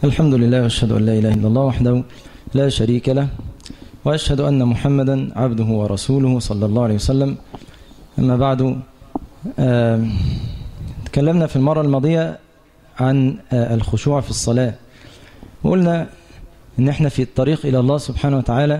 الحمد لله واشهد أن لا إله إلا الله وحده لا شريك له وأشهد أن محمدا عبده ورسوله صلى الله عليه وسلم أما بعد آه تكلمنا في المرة الماضية عن آه الخشوع في الصلاة وقلنا ان احنا في الطريق إلى الله سبحانه وتعالى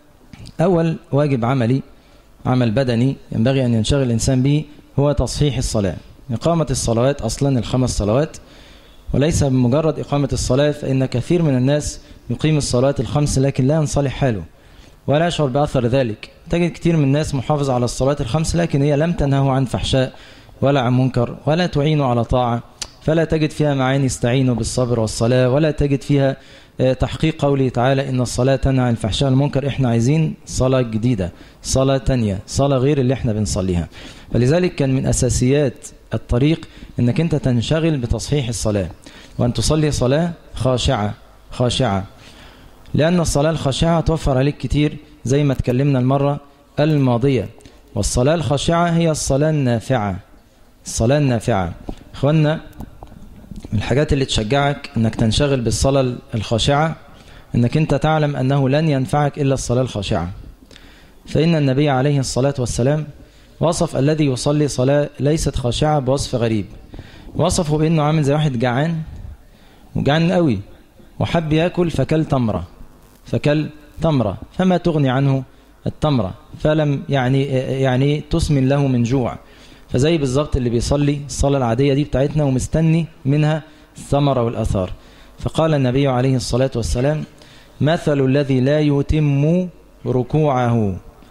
أول واجب عملي عمل بدني ينبغي أن ينشغل الإنسان به هو تصحيح الصلاة إقامة الصلوات أصلا الخمس صلوات وليس بمجرد إقامة الصلاة فإن كثير من الناس يقيم الصلوات الخمس لكن لا ينصلح حاله ولا يشعر بأثر ذلك تجد كثير من الناس محافظ على الصلاة الخمس لكن هي لم تنهه عن فحشاء ولا عن منكر ولا تعين على طاعة فلا تجد فيها معاني استعينوا بالصبر والصلاة ولا تجد فيها تحقيق قوله تعالى إن الصلاة تنهى عن الفحشاء والمنكر إحنا عايزين صلاة جديدة صلاة تانية صلاة غير اللي إحنا بنصليها فلذلك كان من أساسيات الطريق إنك أنت تنشغل بتصحيح الصلاة وأن تصلي صلاة خاشعة خاشعة لأن الصلاة الخاشعة توفر عليك كتير زي ما اتكلمنا المرة الماضية والصلاة الخاشعة هي الصلاة النافعة الصلاة النافعة إخوانا الحاجات اللي تشجعك انك تنشغل بالصلاة الخاشعة انك انت تعلم انه لن ينفعك الا الصلاة الخاشعة فان النبي عليه الصلاة والسلام وصف الذي يصلي صلاة ليست خاشعة بوصف غريب وصفه بانه عامل زي واحد جعان وجعان قوي وحب ياكل فكل تمرة فكل تمرة فما تغني عنه التمرة فلم يعني يعني تسمن له من جوع فزي بالظبط اللي بيصلي الصلاة العادية دي بتاعتنا ومستني منها الثمرة والأثار فقال النبي عليه الصلاة والسلام مثل الذي لا يتم ركوعه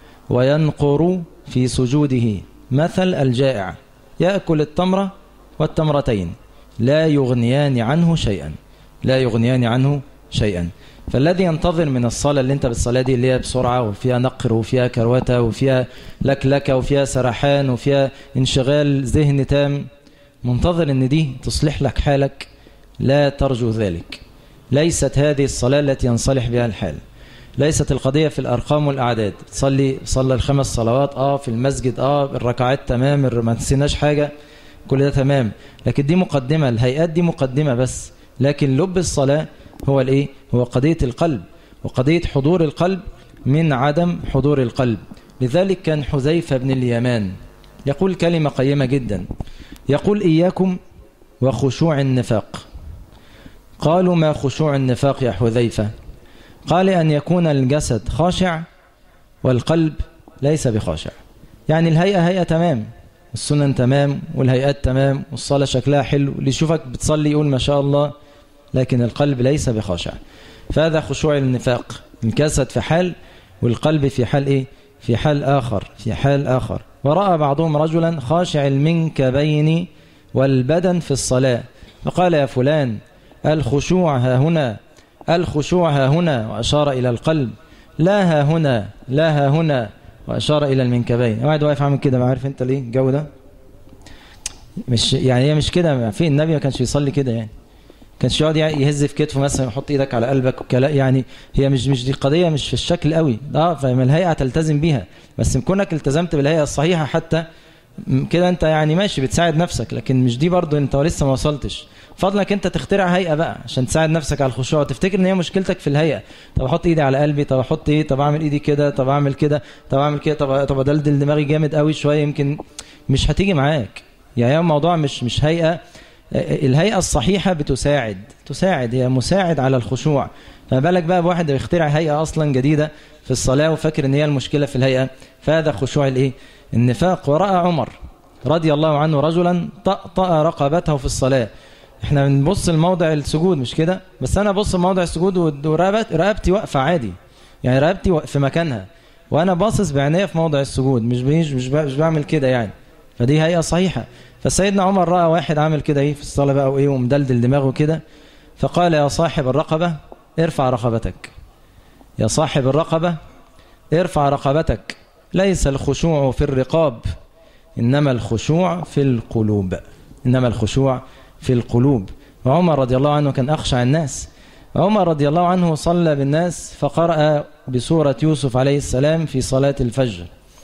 وينقر في سجوده مثل الجائع يأكل التمرة والتمرتين لا يغنيان عنه شيئا لا يغنيان عنه شيئا فالذي ينتظر من الصلاة اللي انت بالصلاة دي اللي هي بسرعة وفيها نقر وفيها كروتة وفيها لكلكة وفيها سرحان وفيها انشغال ذهن تام منتظر ان دي تصلح لك حالك لا ترجو ذلك ليست هذه الصلاة التي ينصلح بها الحال ليست القضية في الأرقام والأعداد تصلي صلى الخمس صلوات اه في المسجد اه الركعات تمام ما تنسيناش حاجة كل ده تمام لكن دي مقدمة الهيئات دي مقدمة بس لكن لب الصلاة هو الايه هو قضية القلب وقضية حضور القلب من عدم حضور القلب لذلك كان حذيفة بن اليمان يقول كلمة قيمة جدا يقول إياكم وخشوع النفاق قالوا ما خشوع النفاق يا حذيفة قال أن يكون الجسد خاشع والقلب ليس بخاشع يعني الهيئة هيئة تمام السنن تمام والهيئات تمام والصلاة شكلها حلو اللي يشوفك بتصلي يقول ما شاء الله لكن القلب ليس بخاشع فهذا خشوع النفاق الجسد في حال والقلب في حال ايه في حال آخر في حال آخر ورأى بعضهم رجلا خاشع المنكبين والبدن في الصلاة فقال يا فلان الخشوع ها هنا الخشوع ها هنا وأشار إلى القلب لا ها هنا لا ها هنا وأشار إلى المنكبين واحد واقف عامل كده ما عارف انت ليه الجو ده مش يعني هي مش كده في النبي ما كانش يصلي كده يعني كانش يقعد يهز في كتفه مثلا يحط ايدك على قلبك وكلا يعني هي مش مش دي قضيه مش في الشكل قوي اه فما الهيئه تلتزم بيها بس كونك التزمت بالهيئه الصحيحه حتى كده انت يعني ماشي بتساعد نفسك لكن مش دي برضو انت لسه ما وصلتش فضلك انت تخترع هيئه بقى عشان تساعد نفسك على الخشوع تفتكر ان هي مشكلتك في الهيئه طب احط ايدي على قلبي طب احط ايه طب اعمل ايدي كده طب اعمل كده طب اعمل كده طب طب ادلدل دماغي جامد قوي شويه يمكن مش هتيجي معاك يعني الموضوع مش مش هيئه الهيئة الصحيحة بتساعد تساعد هي مساعد على الخشوع فما بالك بقى بواحد يخترع هيئة أصلا جديدة في الصلاة وفاكر ان هي المشكلة في الهيئة فهذا خشوع الايه النفاق ورأى عمر رضي الله عنه رجلا طأطأ رقبته في الصلاة احنا بنبص لموضع السجود مش كده بس انا بص لموضع السجود ورقبتي واقفة عادي يعني رقبتي في مكانها وانا باصص بعينيا في موضع السجود مش مش مش بعمل كده يعني فدي هيئة صحيحة فسيدنا عمر رأى واحد عامل كده ايه في الصلاة بقى وايه ومدلدل دماغه كده فقال يا صاحب الرقبة ارفع رقبتك يا صاحب الرقبة ارفع رقبتك ليس الخشوع في الرقاب إنما الخشوع في القلوب إنما الخشوع في القلوب وعمر رضي الله عنه كان أخشع الناس عمر رضي الله عنه صلى بالناس فقرأ بسورة يوسف عليه السلام في صلاة الفجر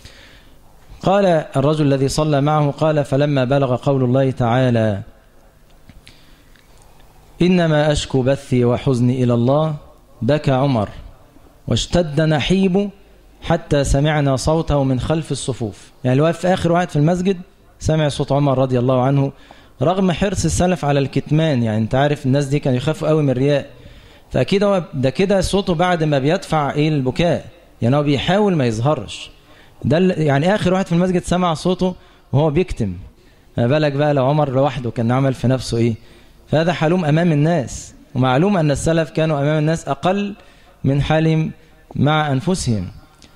قال الرجل الذي صلى معه قال فلما بلغ قول الله تعالى إنما أشكو بثي وحزني إلى الله بكى عمر واشتد نحيبه حتى سمعنا صوته من خلف الصفوف يعني الواقف في آخر واحد في المسجد سمع صوت عمر رضي الله عنه رغم حرص السلف على الكتمان يعني انت عارف الناس دي كانوا يخافوا قوي من الرياء فأكيد هو ده كده صوته بعد ما بيدفع ايه البكاء يعني هو بيحاول ما يظهرش ده يعني آخر واحد في المسجد سمع صوته وهو بيكتم ما بالك بقى لو عمر لوحده كان عمل في نفسه ايه فهذا حالهم أمام الناس ومعلوم أن السلف كانوا أمام الناس أقل من حالهم مع أنفسهم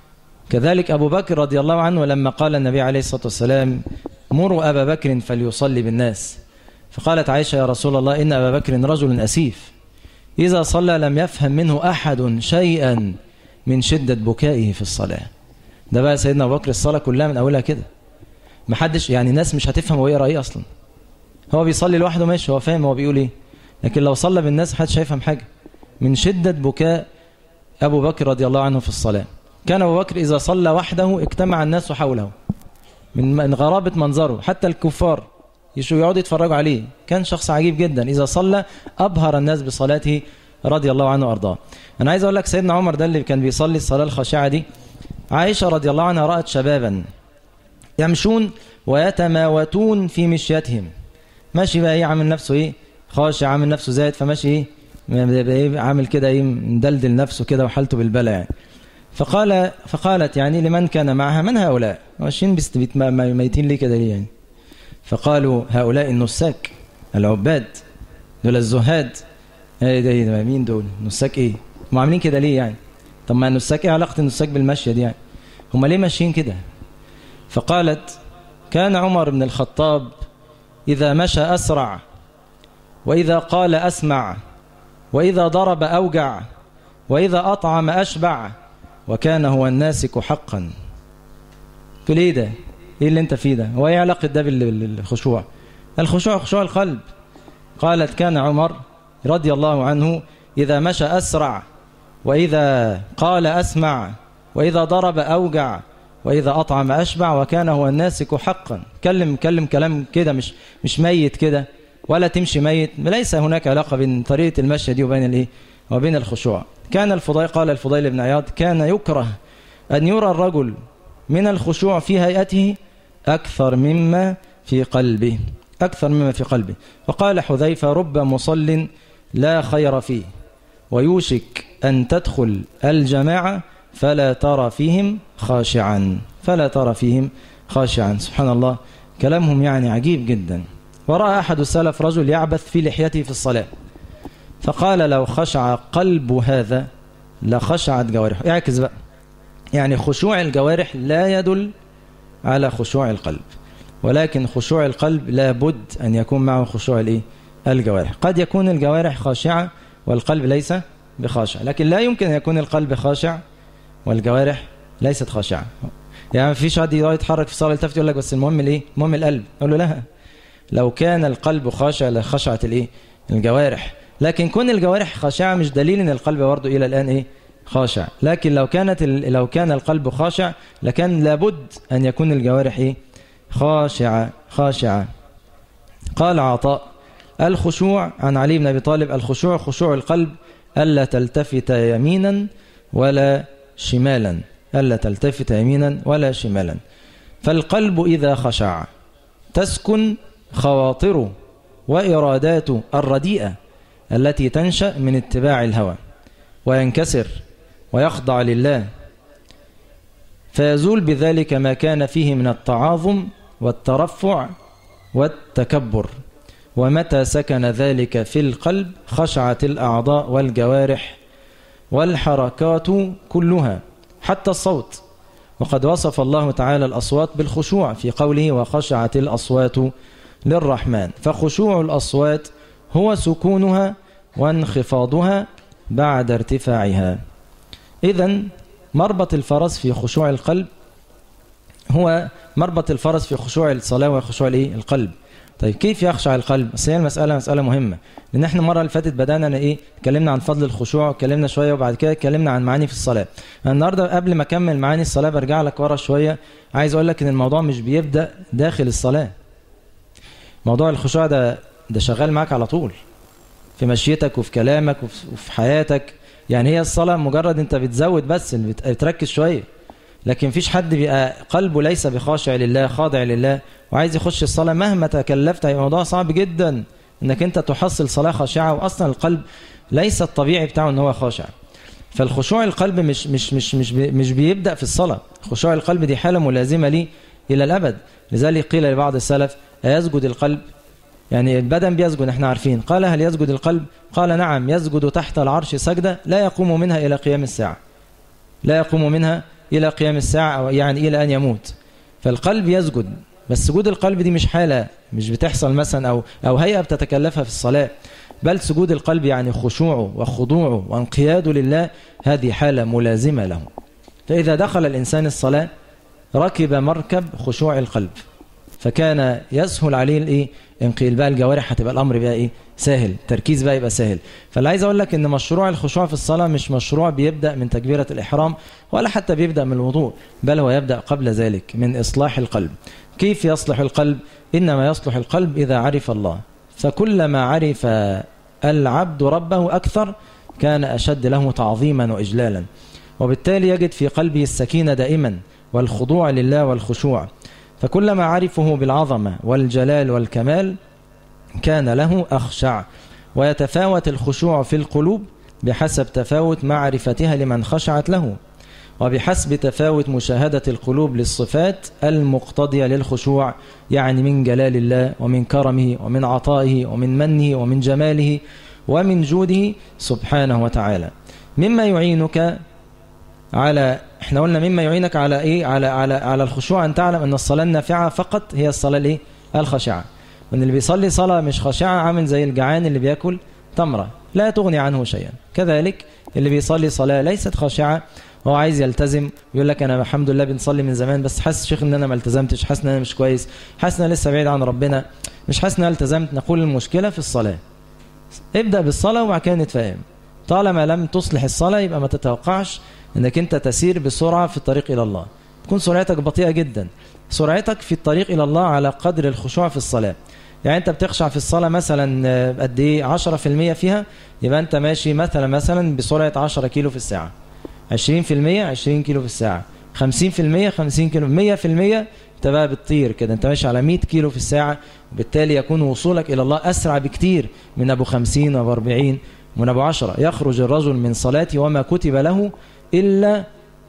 كذلك أبو بكر رضي الله عنه لما قال النبي عليه الصلاة والسلام مروا أبا بكر فليصلي بالناس فقالت عائشة يا رسول الله إن أبا بكر رجل أسيف إذا صلى لم يفهم منه أحد شيئا من شدة بكائه في الصلاة ده بقى سيدنا أبو بكر الصلاة كلها من أولها كده محدش يعني الناس مش هتفهم هو يقرأ إيه أصلا هو بيصلي لوحده ماشي هو فاهم هو بيقول إيه لكن لو صلى بالناس محدش هيفهم حاجة من شدة بكاء أبو بكر رضي الله عنه في الصلاة كان أبو بكر إذا صلى وحده اجتمع الناس حوله من غرابة منظره حتى الكفار يقعدوا يتفرجوا عليه كان شخص عجيب جدا إذا صلى أبهر الناس بصلاته رضي الله عنه وأرضاه أنا عايز أقول لك سيدنا عمر ده اللي كان بيصلي الصلاة الخاشعة دي عائشة رضي الله عنها رأت شبابا يمشون ويتماوتون في مشيتهم ماشي بقى ايه عامل نفسه ايه خاشع عامل نفسه زايد فماشي ايه عامل كده ايه مدلدل نفسه كده وحالته بالبلا يعني فقال فقالت يعني لمن كان معها من هؤلاء ماشيين بيست ميتين ليه كده ليه يعني فقالوا هؤلاء النساك العباد دول الزهاد ايه ده, ده مين دول نساك ايه هم عاملين كده ليه يعني طب ما النساك ايه علاقه النساك بالمشيه دي يعني هم ليه ماشيين كده فقالت كان عمر بن الخطاب إذا مشى أسرع وإذا قال أسمع وإذا ضرب أوجع وإذا أطعم أشبع وكان هو الناسك حقا تقول إيه ده إيه اللي أنت فيه ده هو إيه علاقة ده بالخشوع الخشوع خشوع القلب قالت كان عمر رضي الله عنه إذا مشى أسرع وإذا قال أسمع وإذا ضرب أوجع وإذا أطعم أشبع وكان هو الناسك حقا كلم كلم كلام كده مش مش ميت كده ولا تمشي ميت ليس هناك علاقة بين طريقة المشي دي وبين الإيه وبين الخشوع كان الفضيل قال الفضيل بن عياض كان يكره أن يرى الرجل من الخشوع في هيئته أكثر مما في قلبه أكثر مما في قلبه وقال حذيفة رب مصل لا خير فيه ويوشك أن تدخل الجماعة فلا ترى فيهم خاشعا فلا ترى فيهم خاشعا سبحان الله كلامهم يعني عجيب جدا ورأى أحد السلف رجل يعبث في لحيته في الصلاة فقال لو خشع قلب هذا لخشعت جوارحه اعكس بقى يعني خشوع الجوارح لا يدل على خشوع القلب ولكن خشوع القلب لابد أن يكون معه خشوع الايه الجوارح قد يكون الجوارح خاشعة والقلب ليس بخاشع لكن لا يمكن أن يكون القلب خاشع والجوارح ليست خاشعة يعني ما فيش حد يتحرك في الصلاة يلتفت يقول لك بس المهم الايه المهم القلب اقول له لا لو كان القلب خاشع لخشعت الايه الجوارح لكن كون الجوارح خاشعة مش دليل ان القلب برضه الى الان ايه خاشع لكن لو كانت لو كان القلب خاشع لكان لابد ان يكون الجوارح ايه خاشعة خاشعة قال عطاء الخشوع عن علي بن ابي طالب الخشوع خشوع القلب الا تلتفت يمينا ولا شمالا ألا تلتفت يمينا ولا شمالا فالقلب إذا خشع تسكن خواطره وإراداته الرديئة التي تنشأ من اتباع الهوى وينكسر ويخضع لله فيزول بذلك ما كان فيه من التعاظم والترفع والتكبر ومتى سكن ذلك في القلب خشعت الأعضاء والجوارح والحركات كلها حتى الصوت وقد وصف الله تعالى الأصوات بالخشوع في قوله وخشعت الأصوات للرحمن فخشوع الأصوات هو سكونها وانخفاضها بعد ارتفاعها إذا مربط الفرس في خشوع القلب هو مربط الفرس في خشوع الصلاة وخشوع القلب طيب كيف يخشع القلب بس هي المسألة مسألة مهمة لأن احنا المرة اللي فاتت بدأنا ايه اتكلمنا عن فضل الخشوع اتكلمنا شوية وبعد كده اتكلمنا عن معاني في الصلاة النهاردة قبل ما أكمل معاني الصلاة برجع لك ورا شوية عايز أقول لك إن الموضوع مش بيبدأ داخل الصلاة موضوع الخشوع ده ده شغال معاك على طول في مشيتك وفي كلامك وفي حياتك يعني هي الصلاة مجرد انت بتزود بس بتركز شوية لكن فيش حد بيبقى قلبه ليس بخاشع لله خاضع لله وعايز يخش الصلاة مهما تكلفت هيبقى موضوع صعب جدا انك انت تحصل صلاة خاشعة واصلا القلب ليس الطبيعي بتاعه ان هو خاشع فالخشوع القلب مش مش مش مش مش بيبدا في الصلاه خشوع القلب دي حاله ملازمه لي الى الابد لذلك قيل لبعض السلف ايسجد القلب يعني البدن بيسجد احنا عارفين قال هل يسجد القلب قال نعم يسجد تحت العرش سجده لا يقوم منها الى قيام الساعه لا يقوم منها الى قيام الساعه او يعني الى ان يموت فالقلب يسجد بس سجود القلب دي مش حاله مش بتحصل مثلا او او هيئه بتتكلفها في الصلاه بل سجود القلب يعني خشوعه وخضوعه وانقياده لله هذه حالة ملازمة له فإذا دخل الإنسان الصلاة ركب مركب خشوع القلب فكان يسهل عليه الايه انقيل بقى الجوارح هتبقى الامر بقى ايه سهل تركيز بقى يبقى سهل فاللي عايز اقول لك ان مشروع الخشوع في الصلاه مش مشروع بيبدا من تكبيره الاحرام ولا حتى بيبدا من الوضوء بل هو يبدا قبل ذلك من اصلاح القلب كيف يصلح القلب انما يصلح القلب اذا عرف الله فكلما عرف العبد ربه أكثر كان أشد له تعظيما وإجلالا وبالتالي يجد في قلبه السكينة دائما والخضوع لله والخشوع فكلما عرفه بالعظمة والجلال والكمال كان له أخشع ويتفاوت الخشوع في القلوب بحسب تفاوت معرفتها لمن خشعت له وبحسب تفاوت مشاهدة القلوب للصفات المقتضية للخشوع يعني من جلال الله ومن كرمه ومن عطائه ومن منه ومن جماله ومن جوده سبحانه وتعالى مما يعينك على احنا قلنا مما يعينك على ايه على على على الخشوع ان تعلم ان الصلاه النافعه فقط هي الصلاه الايه الخاشعه وان اللي بيصلي صلاه مش خاشعه عامل زي الجعان اللي بياكل تمره لا تغني عنه شيئا كذلك اللي بيصلي صلاه ليست خاشعه هو عايز يلتزم يقول لك انا الحمد لله بنصلي من زمان بس حاسس شيخ ان انا ما التزمتش حاسس ان انا مش كويس حاسس ان انا لسه بعيد عن ربنا مش حاسس ان انا التزمت نقول المشكله في الصلاه ابدا بالصلاه وبعد كده نتفاهم طالما لم تصلح الصلاه يبقى ما تتوقعش انك انت تسير بسرعه في الطريق الى الله تكون سرعتك بطيئه جدا سرعتك في الطريق الى الله على قدر الخشوع في الصلاه يعني انت بتخشع في الصلاه مثلا قد ايه 10% فيها يبقى انت ماشي مثلا مثلا بسرعه 10 كيلو في الساعه 20% 20 كيلو في الساعة 50% 50 كيلو 100% انت بقى بتطير كده انت ماشي على 100 كيلو في الساعة وبالتالي يكون وصولك إلى الله أسرع بكتير من أبو 50 وأبو 40 ومن أبو 10 يخرج الرجل من صلاته وما كتب له إلا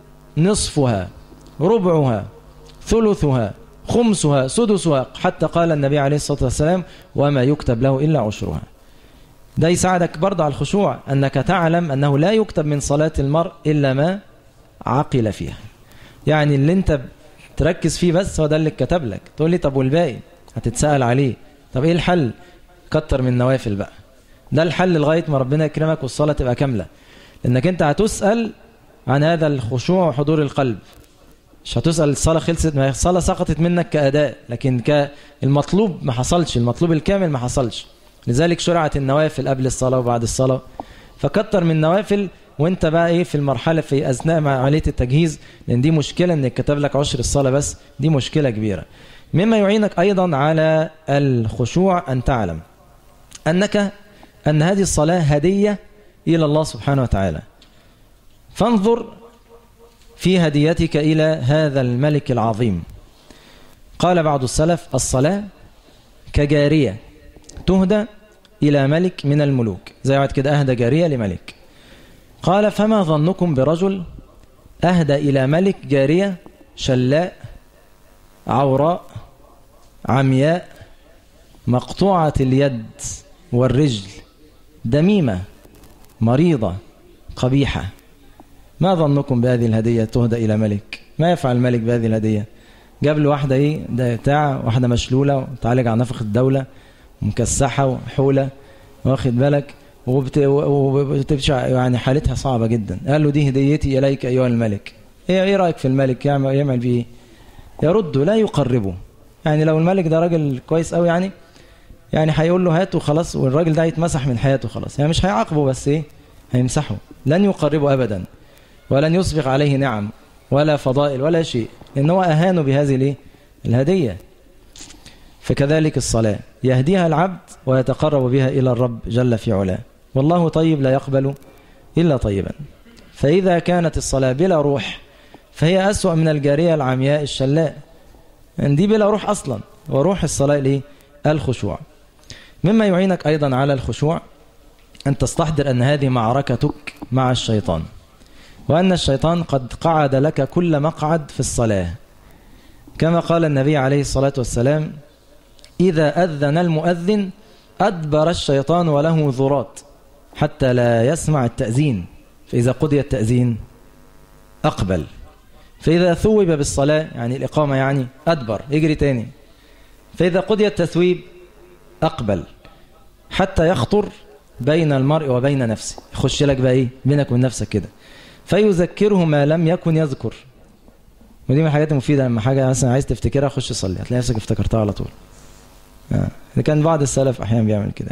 نصفها ربعها ثلثها خمسها سدسها حتى قال النبي عليه الصلاة والسلام وما يكتب له إلا عشرها ده يساعدك برضه على الخشوع أنك تعلم أنه لا يكتب من صلاة المرء إلا ما عقل فيها يعني اللي انت تركز فيه بس هو ده اللي اتكتب لك تقول لي طب والباقي هتتسأل عليه طب ايه الحل كتر من النوافل بقى ده الحل لغاية ما ربنا يكرمك والصلاة تبقى كاملة لأنك أنت هتسأل عن هذا الخشوع وحضور القلب مش هتسأل الصلاة خلصت ما الصلاة سقطت منك كأداء لكن كالمطلوب ما حصلش المطلوب الكامل ما حصلش لذلك شرعت النوافل قبل الصلاة وبعد الصلاة فكتر من النوافل وانت بقى ايه في المرحلة في أثناء عملية التجهيز لأن دي مشكلة انك كتب لك عشر الصلاة بس دي مشكلة كبيرة مما يعينك أيضا على الخشوع أن تعلم أنك أن هذه الصلاة هدية إلى الله سبحانه وتعالى فانظر في هديتك إلى هذا الملك العظيم قال بعض السلف الصلاة كجارية تهدى إلى ملك من الملوك زي واحد كده أهدى جارية لملك قال فما ظنكم برجل أهدى إلى ملك جارية شلاء عوراء عمياء مقطوعة اليد والرجل دميمة مريضة قبيحة ما ظنكم بهذه الهدية تهدى إلى ملك ما يفعل الملك بهذه الهدية جاب له واحدة إيه ده بتاع واحدة مشلولة وتعالج عن نفخ الدولة مكسحة وحولة واخد بالك وبتبشع يعني حالتها صعبة جدا قال له دي هديتي إليك أيها الملك ايه ايه رأيك في الملك يعمل, يعمل بيه يرد لا يقربه يعني لو الملك ده راجل كويس قوي يعني يعني هيقول له هاته خلاص والراجل ده هيتمسح من حياته خلاص يعني مش هيعاقبه بس ايه هيمسحه لن يقربه ابدا ولن يسبق عليه نعم ولا فضائل ولا شيء لان هو اهانه بهذه الايه الهديه فكذلك الصلاة يهديها العبد ويتقرب بها إلى الرب جل في علاه والله طيب لا يقبل إلا طيبا فإذا كانت الصلاة بلا روح فهي أسوأ من الجارية العمياء الشلاء يعني دي بلا روح أصلا وروح الصلاة ليه الخشوع مما يعينك أيضا على الخشوع أن تستحضر أن هذه معركتك مع الشيطان وأن الشيطان قد قعد لك كل مقعد في الصلاة كما قال النبي عليه الصلاة والسلام إذا أذن المؤذن أدبر الشيطان وله ذرات حتى لا يسمع التأذين فإذا قضي التأذين أقبل فإذا ثوب بالصلاة يعني الإقامة يعني أدبر يجري تاني فإذا قضي التثويب أقبل حتى يخطر بين المرء وبين نفسه يخش لك بقى إيه بينك وبين نفسك كده فيذكره ما لم يكن يذكر ودي من الحاجات المفيدة لما حاجة مثلا عايز تفتكرها خش صلي هتلاقي نفسك افتكرتها على طول آه. كان بعض السلف أحيانا بيعمل كده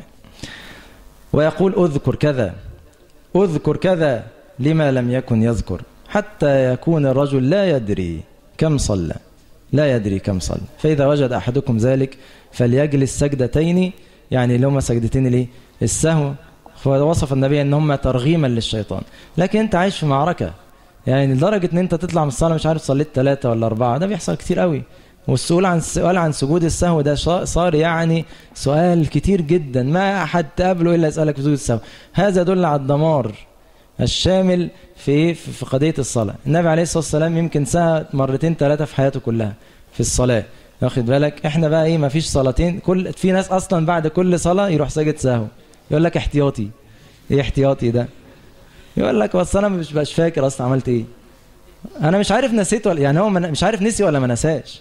ويقول أذكر كذا أذكر كذا لما لم يكن يذكر حتى يكون الرجل لا يدري كم صلى لا يدري كم صلى فإذا وجد أحدكم ذلك فليجلس سجدتين يعني اللي هما سجدتين ليه السهو فوصف النبي ان هم ترغيما للشيطان لكن انت عايش في معركة يعني لدرجة ان انت تطلع من الصلاة مش عارف صليت ثلاثة ولا أربعة ده بيحصل كتير قوي والسؤال عن السؤال عن سجود السهو ده صار يعني سؤال كتير جدا ما أحد تقابله إلا يسألك في سجود السهو هذا يدل على الدمار الشامل في في قضية الصلاة النبي عليه الصلاة والسلام يمكن سهى مرتين ثلاثة في حياته كلها في الصلاة واخد بالك احنا بقى ايه ما فيش صلاتين كل في ناس اصلا بعد كل صلاة يروح ساجد سهو يقول لك احتياطي ايه احتياطي ده يقول لك بس انا مش بقاش فاكر اصلا عملت ايه انا مش عارف نسيت ولا يعني هو مش عارف نسي ولا ما نساش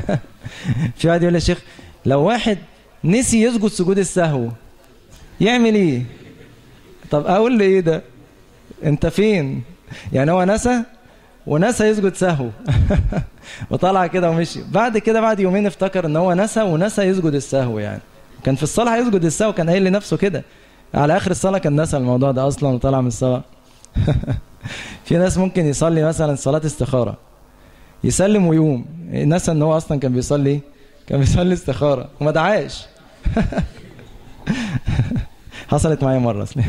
في واحد يقول لي يا شيخ لو واحد نسي يسجد سجود السهو يعمل ايه طب اقول له ايه ده انت فين يعني هو نسى ونسى يسجد سهو وطلع كده ومشي بعد كده بعد يومين افتكر ان هو نسى ونسى يسجد السهو يعني كان في الصلاه هيسجد السهو كان قايل لنفسه كده على اخر الصلاه كان نسى الموضوع ده اصلا وطلع من الصلاه في ناس ممكن يصلي مثلا صلاه استخاره يسلم ويقوم نسى ان هو اصلا كان بيصلي كان بيصلي استخاره وما دعاش حصلت معايا مره اصلا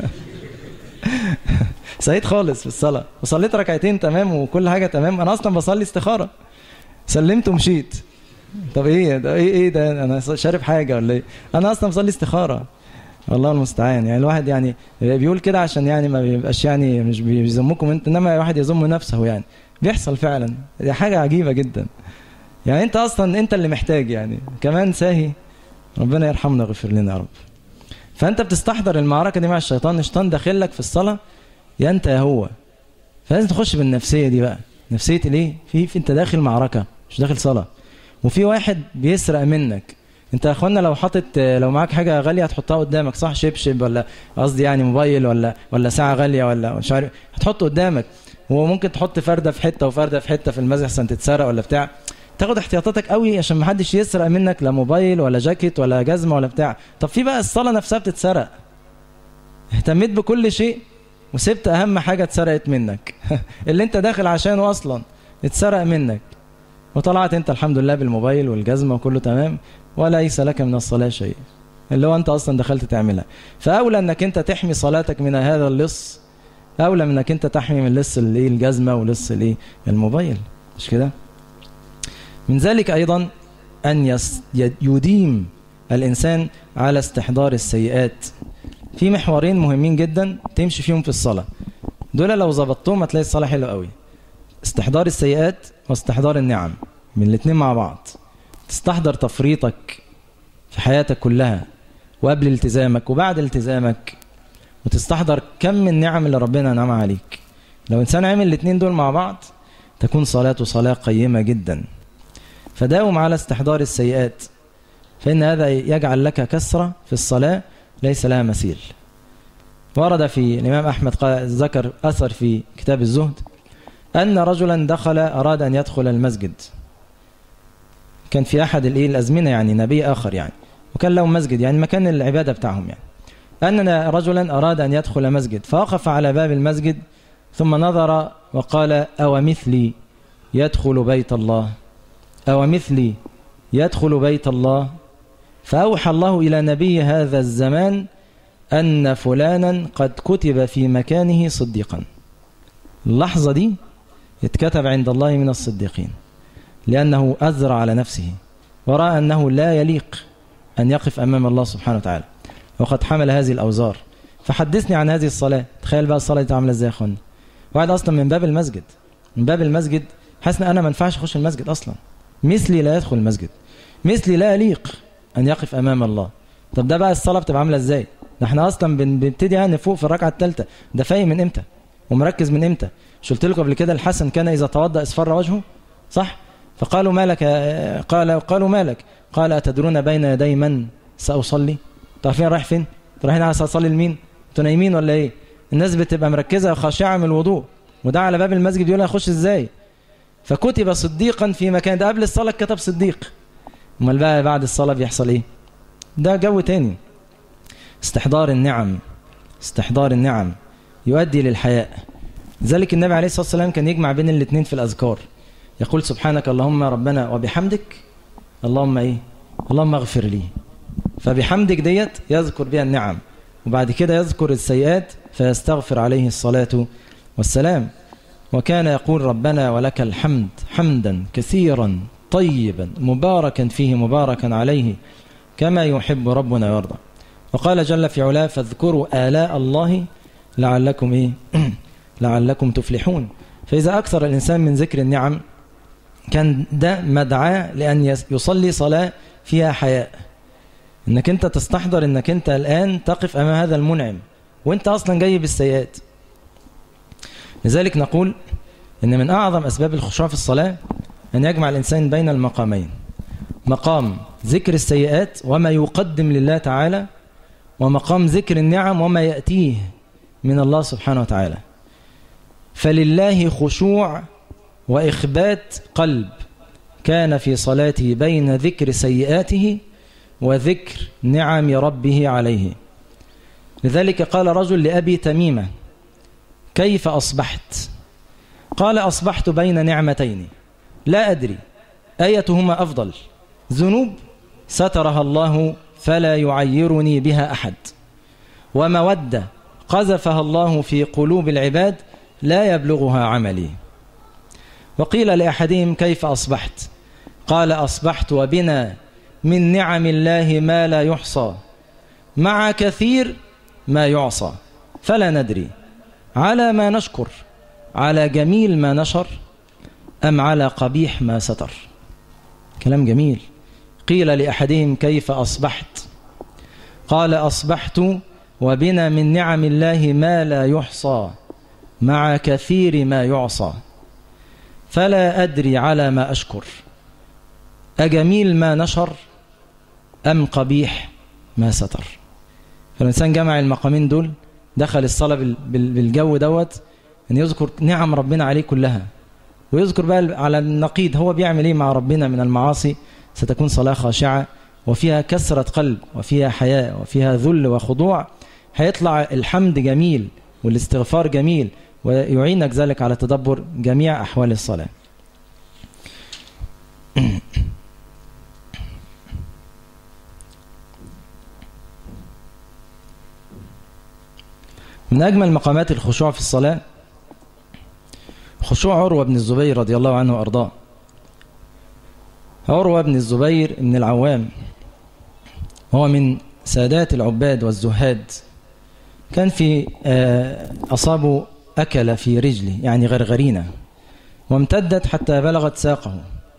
سعيد خالص في الصلاه وصليت ركعتين تمام وكل حاجه تمام انا اصلا بصلي استخاره سلمت ومشيت طب ايه ده ايه ايه ده انا شارب حاجه ولا ايه انا اصلا بصلي استخاره الله المستعان يعني الواحد يعني بيقول كده عشان يعني ما بيبقاش يعني مش بيذمكم انت انما الواحد يذم نفسه يعني بيحصل فعلا دي حاجه عجيبه جدا يعني انت اصلا انت اللي محتاج يعني كمان ساهي ربنا يرحمنا ويغفر لنا يا رب فانت بتستحضر المعركه دي مع الشيطان الشيطان داخل لك في الصلاه يا انت يا هو فلازم تخش بالنفسيه دي بقى نفسيه ليه في, في انت داخل معركه مش داخل صلاه وفي واحد بيسرق منك انت يا اخوانا لو حاطط لو معاك حاجه غاليه هتحطها قدامك صح شبشب ولا قصدي يعني موبايل ولا ولا ساعه غاليه ولا مش عارف هتحطه قدامك وممكن تحط فرده في حته وفرده في حته في المسجد عشان تتسرق ولا بتاع تاخد احتياطاتك قوي عشان ما حدش يسرق منك لا موبايل ولا جاكيت ولا جزمه ولا بتاع طب في بقى الصلاه نفسها بتتسرق اهتميت بكل شيء وسبت اهم حاجه اتسرقت منك اللي انت داخل عشانه اصلا اتسرق منك وطلعت انت الحمد لله بالموبايل والجزمه وكله تمام وليس لك من الصلاه شيء اللي هو انت اصلا دخلت تعملها فاولى انك انت تحمي صلاتك من هذا اللص اولى من انك انت تحمي من لص الايه الجزمه ولص الايه الموبايل مش كده من ذلك ايضا ان يس يديم الانسان على استحضار السيئات في محورين مهمين جدا تمشي فيهم في الصلاه دول لو ظبطتهم هتلاقي الصلاه حلوه قوي استحضار السيئات واستحضار النعم من الاثنين مع بعض تستحضر تفريطك في حياتك كلها وقبل التزامك وبعد التزامك وتستحضر كم من النعم اللي ربنا انعم عليك لو انسان عمل الاثنين دول مع بعض تكون صلاته صلاه قيمه جدا فداوم على استحضار السيئات فان هذا يجعل لك كسره في الصلاه ليس لها مثيل ورد في الامام احمد ذكر اثر في كتاب الزهد أن رجلا دخل أراد أن يدخل المسجد كان في أحد الإيه الأزمنة يعني نبي آخر يعني وكان له مسجد يعني مكان العبادة بتاعهم يعني أن رجلا أراد أن يدخل مسجد فوقف على باب المسجد ثم نظر وقال أو مثلي يدخل بيت الله أو مثلي يدخل بيت الله فأوحى الله إلى نبي هذا الزمان أن فلانا قد كتب في مكانه صديقا اللحظة دي اتكتب عند الله من الصديقين لأنه أزرع على نفسه ورأى أنه لا يليق أن يقف أمام الله سبحانه وتعالى وقد حمل هذه الأوزار فحدثني عن هذه الصلاة تخيل بقى الصلاة دي عاملة ازاي يا اخوانا واحد أصلا من باب المسجد من باب المسجد حاسس ان انا ما ينفعش اخش المسجد اصلا مثلي لا يدخل المسجد مثلي لا يليق ان يقف امام الله طب ده بقى الصلاه بتبقى عامله ازاي ده احنا اصلا بنبتدي يعني فوق في الركعه الثالثه ده فايق من امتى ومركز من امتى مش قلت لكم قبل كده الحسن كان اذا توضا اصفر وجهه صح فقالوا ما لك قال قالوا ما لك قال اتدرون بين يدي من ساصلي تعرفين رايح فين رايحين على اصلي لمين انتوا نايمين ولا ايه الناس بتبقى مركزه وخاشعه من الوضوء وده على باب المسجد يقول اخش ازاي فكتب صديقا في مكان ده قبل الصلاة كتب صديق امال بقى بعد الصلاة بيحصل ايه ده جو تاني استحضار النعم استحضار النعم يؤدي للحياء ذلك النبي عليه الصلاة والسلام كان يجمع بين الاثنين في الأذكار يقول سبحانك اللهم ربنا وبحمدك اللهم ايه اللهم اغفر لي فبحمدك ديت يذكر بها النعم وبعد كده يذكر السيئات فيستغفر عليه الصلاة والسلام وكان يقول ربنا ولك الحمد حمدا كثيرا طيبا مباركا فيه مباركا عليه كما يحب ربنا ويرضى وقال جل في علاه فاذكروا آلاء الله لعلكم إيه؟ لعلكم تفلحون فإذا أكثر الإنسان من ذكر النعم كان ده مدعاة لأن يصلي صلاة فيها حياء انك انت تستحضر انك انت الآن تقف أمام هذا المنعم وانت أصلا جاي بالسيئات لذلك نقول ان من أعظم أسباب الخشوع في الصلاة أن يجمع الإنسان بين المقامين مقام ذكر السيئات وما يقدم لله تعالى ومقام ذكر النعم وما يأتيه من الله سبحانه وتعالى فلله خشوع وإخبات قلب كان في صلاته بين ذكر سيئاته وذكر نعم ربه عليه لذلك قال رجل لأبي تميمة كيف أصبحت قال أصبحت بين نعمتين لا أدري أيتهما أفضل ذنوب سترها الله فلا يعيرني بها أحد ومودة قذفها الله في قلوب العباد لا يبلغها عملي وقيل لأحدهم كيف أصبحت قال أصبحت وبنا من نعم الله ما لا يحصى مع كثير ما يعصى فلا ندري على ما نشكر على جميل ما نشر أم على قبيح ما ستر كلام جميل قيل لأحدهم كيف أصبحت قال أصبحت وبنا من نعم الله ما لا يحصى مع كثير ما يعصى فلا أدري على ما أشكر أجميل ما نشر أم قبيح ما ستر فالإنسان جمع المقامين دول دخل الصلاة بالجو دوت أن يذكر نعم ربنا عليه كلها ويذكر بقى على النقيض هو بيعمل ايه مع ربنا من المعاصي ستكون صلاة خاشعة وفيها كسرة قلب وفيها حياء وفيها ذل وخضوع هيطلع الحمد جميل والاستغفار جميل ويعينك ذلك على تدبر جميع أحوال الصلاة من أجمل مقامات الخشوع في الصلاة خشوع عروة بن الزبير رضي الله عنه وأرضاه عروة بن الزبير بن العوام هو من سادات العباد والزهاد كان في أصابه أكل في رجله يعني غرغرينة وامتدت حتى بلغت ساقه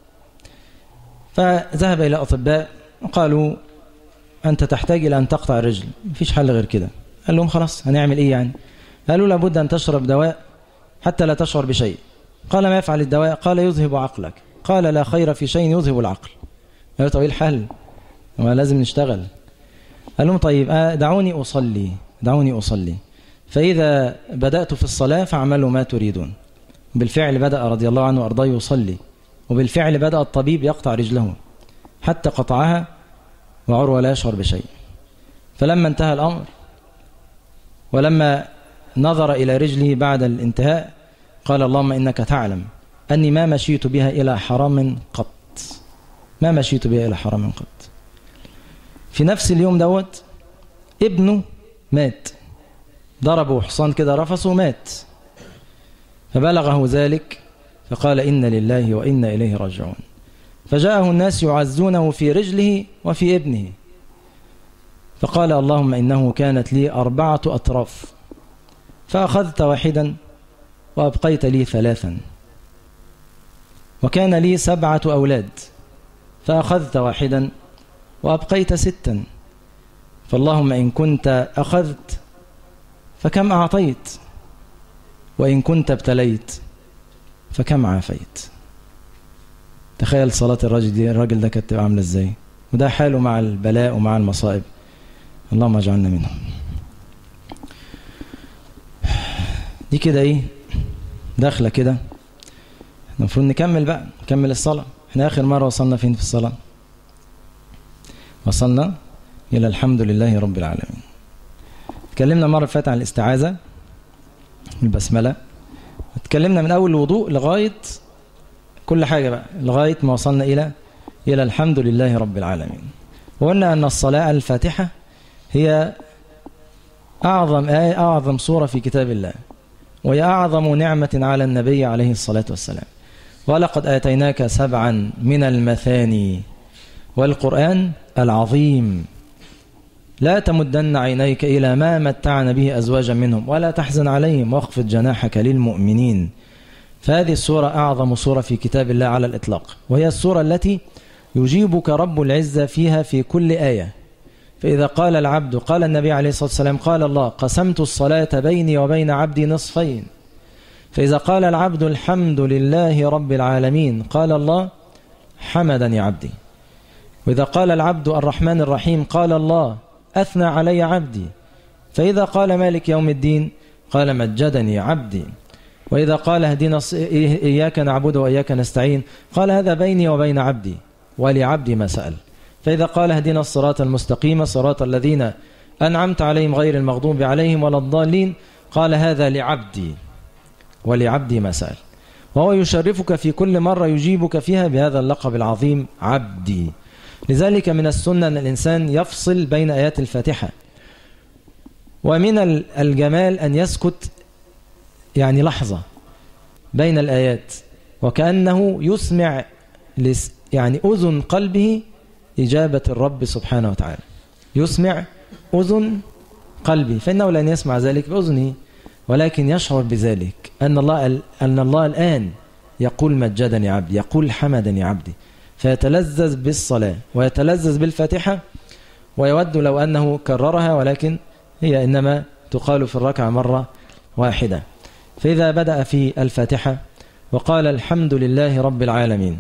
فذهب إلى أطباء وقالوا أنت تحتاج إلى أن تقطع الرجل مفيش حل غير كده قال لهم خلاص هنعمل إيه يعني قالوا لابد أن تشرب دواء حتى لا تشعر بشيء قال ما يفعل الدواء قال يذهب عقلك قال لا خير في شيء يذهب العقل قالوا طب ايه الحل ما لازم نشتغل قال لهم طيب دعوني أصلي دعوني أصلي فإذا بدأت في الصلاة فاعملوا ما تريدون بالفعل بدأ رضي الله عنه وأرضاه يصلي وبالفعل بدأ الطبيب يقطع رجله حتى قطعها وعروة لا يشعر بشيء فلما انتهى الأمر ولما نظر إلى رجله بعد الانتهاء قال اللهم إنك تعلم أني ما مشيت بها إلى حرام قط ما مشيت بها إلى حرام قط في نفس اليوم دوت ابنه مات ضربوا حصان كده رفسه مات فبلغه ذلك فقال إن لله وإنا إليه راجعون فجاءه الناس يعزونه في رجله وفي ابنه فقال اللهم إنه كانت لي أربعة أطراف فأخذت واحدا وأبقيت لي ثلاثا وكان لي سبعة أولاد فأخذت واحدا وأبقيت ستا فاللهم إن كنت أخذت فكم أعطيت وإن كنت ابتليت فكم عافيت تخيل صلاة الرجل دي الراجل ده كانت عاملة ازاي وده حاله مع البلاء ومع المصائب اللهم اجعلنا منهم دي كده ايه داخله كده المفروض نكمل بقى نكمل الصلاة احنا اخر مرة وصلنا فين في الصلاة وصلنا الى الحمد لله رب العالمين اتكلمنا مرة فاتت عن الاستعاذة البسملة اتكلمنا من اول الوضوء لغاية كل حاجة بقى لغاية ما وصلنا إلى إلى الحمد لله رب العالمين وقلنا أن الصلاة الفاتحة هي أعظم آية أعظم سورة في كتاب الله وهي أعظم نعمة على النبي عليه الصلاة والسلام ولقد آتيناك سبعا من المثاني والقرآن العظيم لا تمدن عينيك إلى ما متعنا به أزواجا منهم ولا تحزن عليهم واخفض جناحك للمؤمنين فهذه السورة أعظم سورة في كتاب الله على الإطلاق وهي السورة التي يجيبك رب العزة فيها في كل آية فإذا قال العبد قال النبي عليه الصلاة والسلام قال الله قسمت الصلاة بيني وبين عبدي نصفين فإذا قال العبد الحمد لله رب العالمين قال الله حمدني عبدي وإذا قال العبد الرحمن الرحيم قال الله أثنى علي عبدي فإذا قال مالك يوم الدين قال مجدني عبدي وإذا قال اهدنا إياك نعبد وإياك نستعين قال هذا بيني وبين عبدي ولعبدي ما سأل فإذا قال اهدنا الصراط المستقيم صراط الذين أنعمت عليهم غير المغضوب عليهم ولا الضالين قال هذا لعبدي ولعبدي ما سأل وهو يشرفك في كل مرة يجيبك فيها بهذا اللقب العظيم عبدي لذلك من السنة أن الإنسان يفصل بين آيات الفاتحة ومن الجمال أن يسكت يعني لحظة بين الآيات وكأنه يسمع يعني أذن قلبه إجابة الرب سبحانه وتعالى يسمع أذن قلبي فإنه لن يسمع ذلك بأذنه ولكن يشعر بذلك أن الله أن الله الآن يقول مجدني عبدي يقول حمدني عبدي فيتلذذ بالصلاة ويتلذذ بالفاتحة ويود لو أنه كررها ولكن هي إنما تقال في الركعة مرة واحدة فإذا بدأ في الفاتحة وقال الحمد لله رب العالمين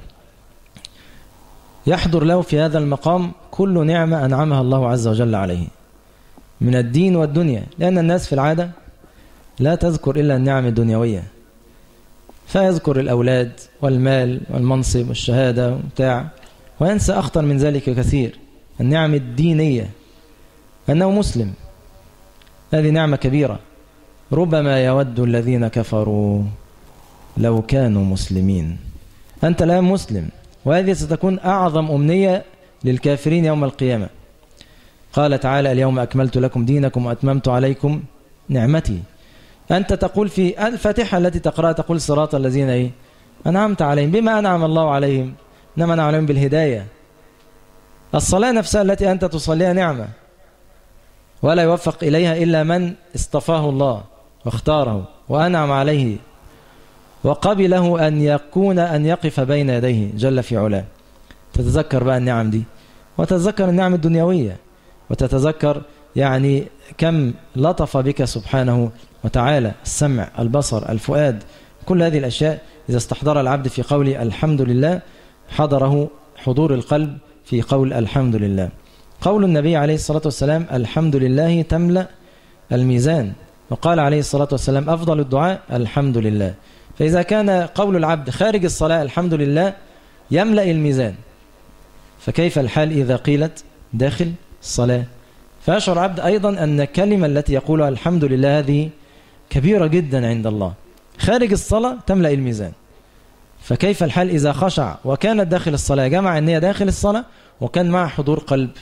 يحضر له في هذا المقام كل نعمة أنعمها الله عز وجل عليه من الدين والدنيا لأن الناس في العادة لا تذكر إلا النعم الدنيوية فيذكر الأولاد والمال والمنصب والشهادة وبتاع وينسى أخطر من ذلك كثير النعم الدينية أنه مسلم هذه نعمة كبيرة ربما يود الذين كفروا لو كانوا مسلمين أنت الآن مسلم وهذه ستكون أعظم أمنية للكافرين يوم القيامة قال تعالى اليوم أكملت لكم دينكم وأتممت عليكم نعمتي أنت تقول في الفاتحة التي تقرأ تقول صراط الذين إيه أنعمت عليهم بما أنعم الله عليهم إنما أنعم عليهم بالهداية الصلاة نفسها التي أنت تصليها نعمة ولا يوفق إليها إلا من اصطفاه الله واختاره وأنعم عليه وقبله أن يكون أن يقف بين يديه جل في علاه تتذكر بقى النعم دي وتتذكر النعم الدنيوية وتتذكر يعني كم لطف بك سبحانه وتعالى السمع البصر الفؤاد كل هذه الأشياء إذا استحضر العبد في قول الحمد لله حضره حضور القلب في قول الحمد لله قول النبي عليه الصلاة والسلام الحمد لله تملأ الميزان وقال عليه الصلاة والسلام أفضل الدعاء الحمد لله فإذا كان قول العبد خارج الصلاة الحمد لله يملأ الميزان فكيف الحال إذا قيلت داخل الصلاة فيشعر عبد أيضا أن الكلمة التي يقولها الحمد لله هذه كبيرة جدا عند الله خارج الصلاة تملأ الميزان فكيف الحال إذا خشع وكانت داخل الصلاة جمع أن هي داخل الصلاة وكان مع حضور قلب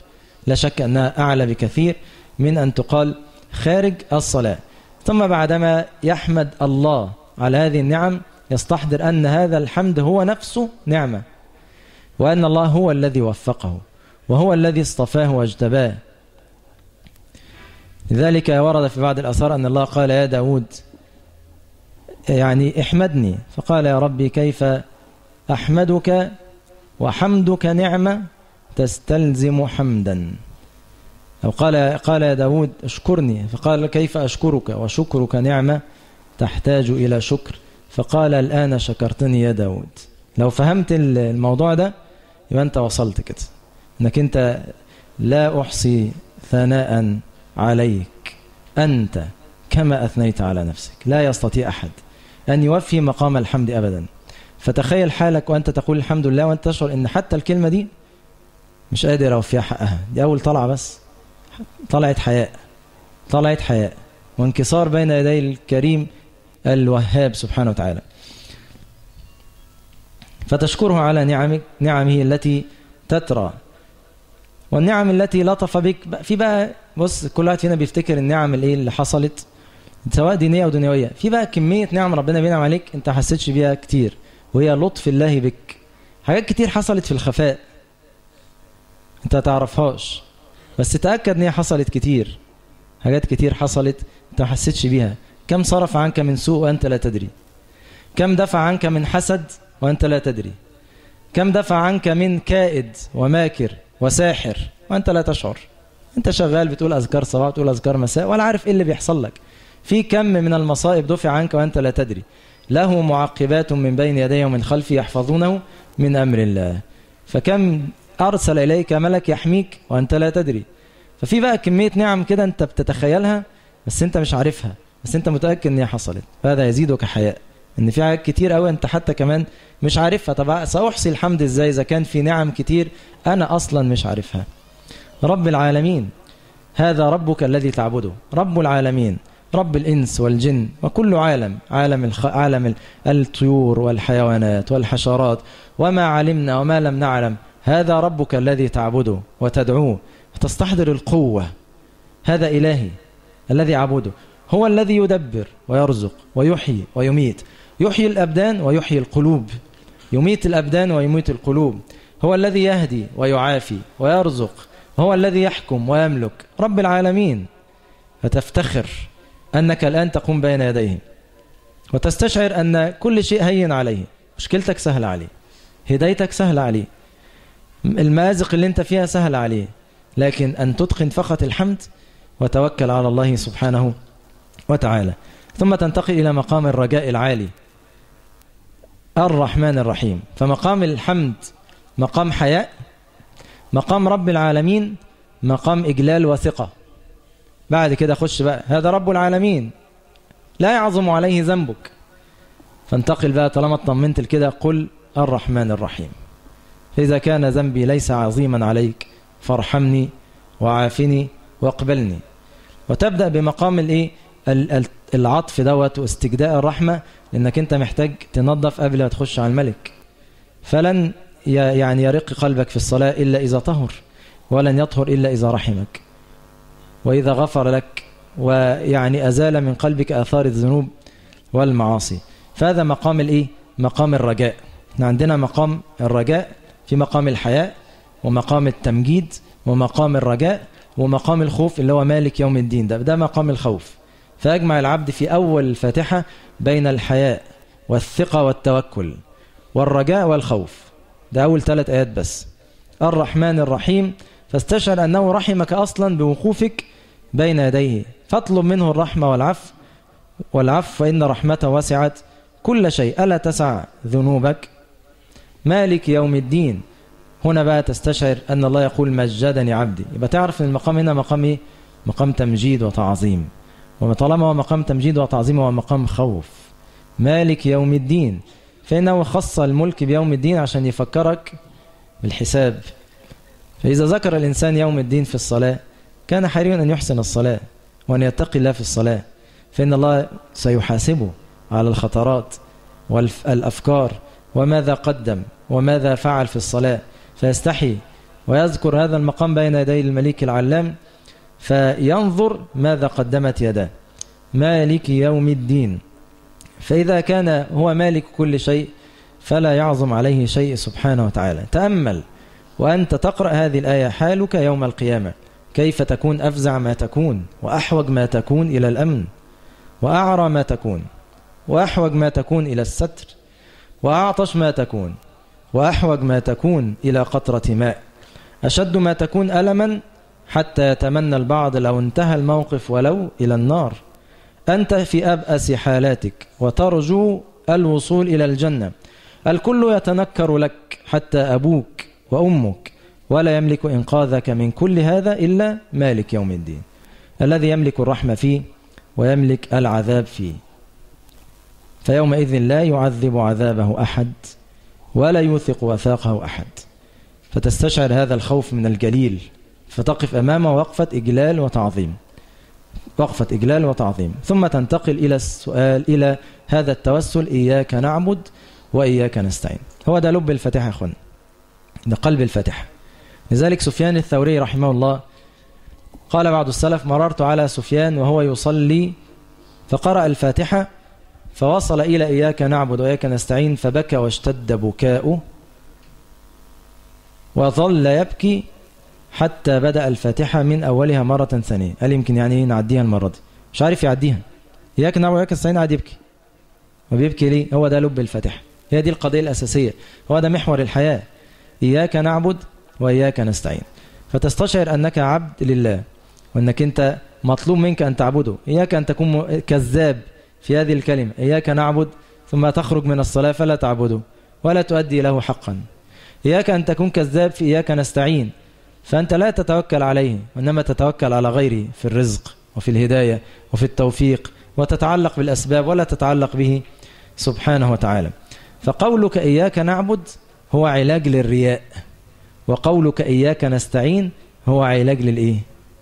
لا شك أنها أعلى بكثير من أن تقال خارج الصلاة ثم بعدما يحمد الله على هذه النعم يستحضر أن هذا الحمد هو نفسه نعمة وأن الله هو الذي وفقه وهو الذي اصطفاه واجتباه لذلك ورد في بعض الأثار أن الله قال يا داود يعني احمدني فقال يا ربي كيف أحمدك وحمدك نعمة تستلزم حمدا أو قال قال يا داود اشكرني فقال كيف أشكرك وشكرك نعمة تحتاج إلى شكر فقال الآن شكرتني يا داود لو فهمت الموضوع ده يبقى أنت وصلت كده أنك أنت لا أحصي ثناء عليك أنت كما أثنيت على نفسك لا يستطيع أحد أن يوفي مقام الحمد أبدا فتخيل حالك وأنت تقول الحمد لله وأنت تشعر أن حتى الكلمة دي مش قادر أوفيها حقها دي أول طلعة بس طلعت حياء طلعت حياء وانكسار بين يدي الكريم الوهاب سبحانه وتعالى فتشكره على نعمك نعمه التي تترى والنعم التي لطف بك في بقى بص كل واحد فينا بيفتكر النعم الايه اللي حصلت سواء دينيه او دنيويه في بقى كميه نعم ربنا بينعم عليك انت ما حسيتش بيها كتير وهي لطف الله بك حاجات كتير حصلت في الخفاء انت ما تعرفهاش بس تاكد ان هي حصلت كتير حاجات كتير حصلت انت ما حسيتش بيها كم صرف عنك من سوء وانت لا تدري كم دفع عنك من حسد وانت لا تدري كم دفع عنك من كائد وماكر وساحر وانت لا تشعر انت شغال بتقول اذكار صباح بتقول اذكار مساء ولا عارف ايه اللي بيحصل لك في كم من المصائب دفع عنك وانت لا تدري له معقبات من بين يديه ومن خلفه يحفظونه من امر الله فكم ارسل اليك ملك يحميك وانت لا تدري ففي بقى كميه نعم كده انت بتتخيلها بس انت مش عارفها بس انت متاكد ان هي حصلت فهذا يزيدك حياء ان في حاجات كتير قوي انت حتى كمان مش عارفها طب ساحصي الحمد ازاي اذا كان في نعم كتير انا اصلا مش عارفها رب العالمين هذا ربك الذي تعبده رب العالمين رب الإنس والجن وكل عالم عالم الخ... عالم الطيور والحيوانات والحشرات وما علمنا وما لم نعلم هذا ربك الذي تعبده وتدعوه وتستحضر القوة هذا إلهي الذي عبده هو الذي يدبر ويرزق ويحيي ويميت يحيي الأبدان ويحيي القلوب يميت الأبدان ويميت القلوب هو الذي يهدي ويعافي ويرزق هو الذي يحكم ويملك رب العالمين فتفتخر أنك الآن تقوم بين يديه وتستشعر أن كل شيء هين عليه مشكلتك سهلة عليه هدايتك سهلة عليه المازق اللي انت فيها سهل عليه لكن أن تتقن فقط الحمد وتوكل على الله سبحانه وتعالى ثم تنتقل إلى مقام الرجاء العالي الرحمن الرحيم فمقام الحمد مقام حياء مقام رب العالمين مقام إجلال وثقة بعد كده خش بقى هذا رب العالمين لا يعظم عليه ذنبك فانتقل بقى طالما اطمنت كده قل الرحمن الرحيم إذا كان ذنبي ليس عظيما عليك فارحمني وعافني واقبلني وتبدأ بمقام الايه العطف دوت واستجداء الرحمة لأنك أنت محتاج تنظف قبل ما تخش على الملك فلن يعني يرق قلبك في الصلاة إلا إذا طهر ولن يطهر إلا إذا رحمك وإذا غفر لك ويعني أزال من قلبك آثار الذنوب والمعاصي فهذا مقام الإيه؟ مقام الرجاء احنا عندنا مقام الرجاء في مقام الحياء ومقام التمجيد ومقام الرجاء ومقام الخوف اللي هو مالك يوم الدين ده ده مقام الخوف فيجمع العبد في أول الفاتحة بين الحياء والثقة والتوكل والرجاء والخوف ده أول ثلاث آيات بس الرحمن الرحيم فاستشعر أنه رحمك أصلا بوقوفك بين يديه فاطلب منه الرحمة والعفو والعفو فإن رحمته وسعت كل شيء ألا تسع ذنوبك مالك يوم الدين هنا بقى تستشعر أن الله يقول مجدني عبدي يبقى تعرف أن المقام هنا مقام إيه؟ مقام تمجيد وتعظيم وطالما هو مقام تمجيد وتعظيم هو مقام خوف مالك يوم الدين فإنه خص الملك بيوم الدين عشان يفكرك بالحساب فإذا ذكر الإنسان يوم الدين في الصلاة كان حريا أن يحسن الصلاة وأن يتقي الله في الصلاة فإن الله سيحاسبه على الخطرات والأفكار وماذا قدم وماذا فعل في الصلاة فيستحي ويذكر هذا المقام بين يدي الملك العلام فينظر ماذا قدمت يداه مالك يوم الدين فإذا كان هو مالك كل شيء فلا يعظم عليه شيء سبحانه وتعالى تأمل وأنت تقرأ هذه الآية حالك يوم القيامة كيف تكون أفزع ما تكون وأحوج ما تكون إلى الأمن وأعرى ما تكون وأحوج ما تكون إلى الستر وأعطش ما تكون وأحوج ما تكون إلى قطرة ماء أشد ما تكون ألما حتى يتمنى البعض لو انتهى الموقف ولو إلى النار أنت في أبأس حالاتك وترجو الوصول إلى الجنة الكل يتنكر لك حتى أبوك وأمك ولا يملك إنقاذك من كل هذا إلا مالك يوم الدين الذي يملك الرحمة فيه ويملك العذاب فيه فيومئذ لا يعذب عذابه أحد ولا يوثق وثاقه أحد فتستشعر هذا الخوف من الجليل فتقف أمامه وقفة إجلال وتعظيم وقفة إجلال وتعظيم ثم تنتقل إلى السؤال إلى هذا التوسل إياك نعبد وإياك نستعين هو ده لب الفاتحة أخوان ده قلب الفاتحة لذلك سفيان الثوري رحمه الله قال بعض السلف مررت على سفيان وهو يصلي فقرأ الفاتحة فوصل إلى إياك نعبد وإياك نستعين فبكى واشتد بكاؤه وظل يبكي حتى بدأ الفاتحة من أولها مرة ثانية قال يمكن يعني نعديها المرة دي مش عارف يعديها إياك نعبد وإياك نستعين قاعد يبكي وبيبكي ليه هو ده لب الفاتحة هي دي القضية الأساسية هو ده محور الحياة إياك نعبد وإياك نستعين فتستشعر أنك عبد لله وأنك أنت مطلوب منك أن تعبده إياك أن تكون كذاب في هذه الكلمة إياك نعبد ثم تخرج من الصلاة فلا تعبده ولا تؤدي له حقا إياك أن تكون كذاب في إياك نستعين فأنت لا تتوكل عليه وإنما تتوكل على غيره في الرزق وفي الهداية وفي التوفيق وتتعلق بالأسباب ولا تتعلق به سبحانه وتعالى فقولك إياك نعبد هو علاج للرياء وقولك إياك نستعين هو علاج للإيه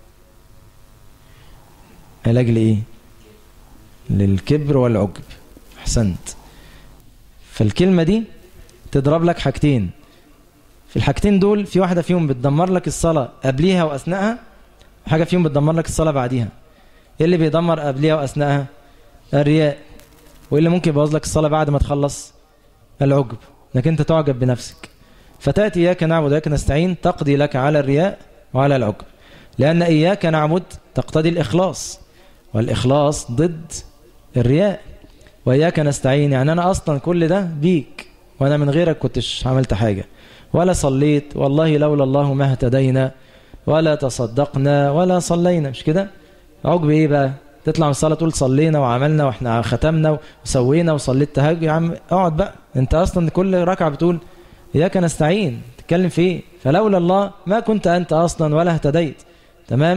علاج لإيه للكبر والعجب أحسنت فالكلمة دي تضرب لك حاجتين في الحاجتين دول في واحدة فيهم بتدمر لك الصلاة قبليها وأثناءها وحاجة فيهم بتدمر لك الصلاة بعديها إيه اللي بيدمر قبليها وأثناءها الرياء وإيه اللي ممكن يبوظ لك الصلاة بعد ما تخلص العجب انك انت تعجب بنفسك فتأتي إياك نعبد وإياك نستعين تقضي لك على الرياء وعلى العجب لأن إياك نعبد تقتضي الإخلاص والإخلاص ضد الرياء وإياك نستعين يعني أنا أصلا كل ده بيك وأنا من غيرك كنتش عملت حاجة ولا صليت والله لولا الله ما اهتدينا ولا تصدقنا ولا صلينا مش كده عقب ايه بقى تطلع من الصلاه تقول صلينا وعملنا واحنا ختمنا وسوينا وصليت تهجد يا عم اقعد بقى انت اصلا كل ركعه بتقول اياك نستعين تتكلم في ايه فلولا الله ما كنت انت اصلا ولا اهتديت تمام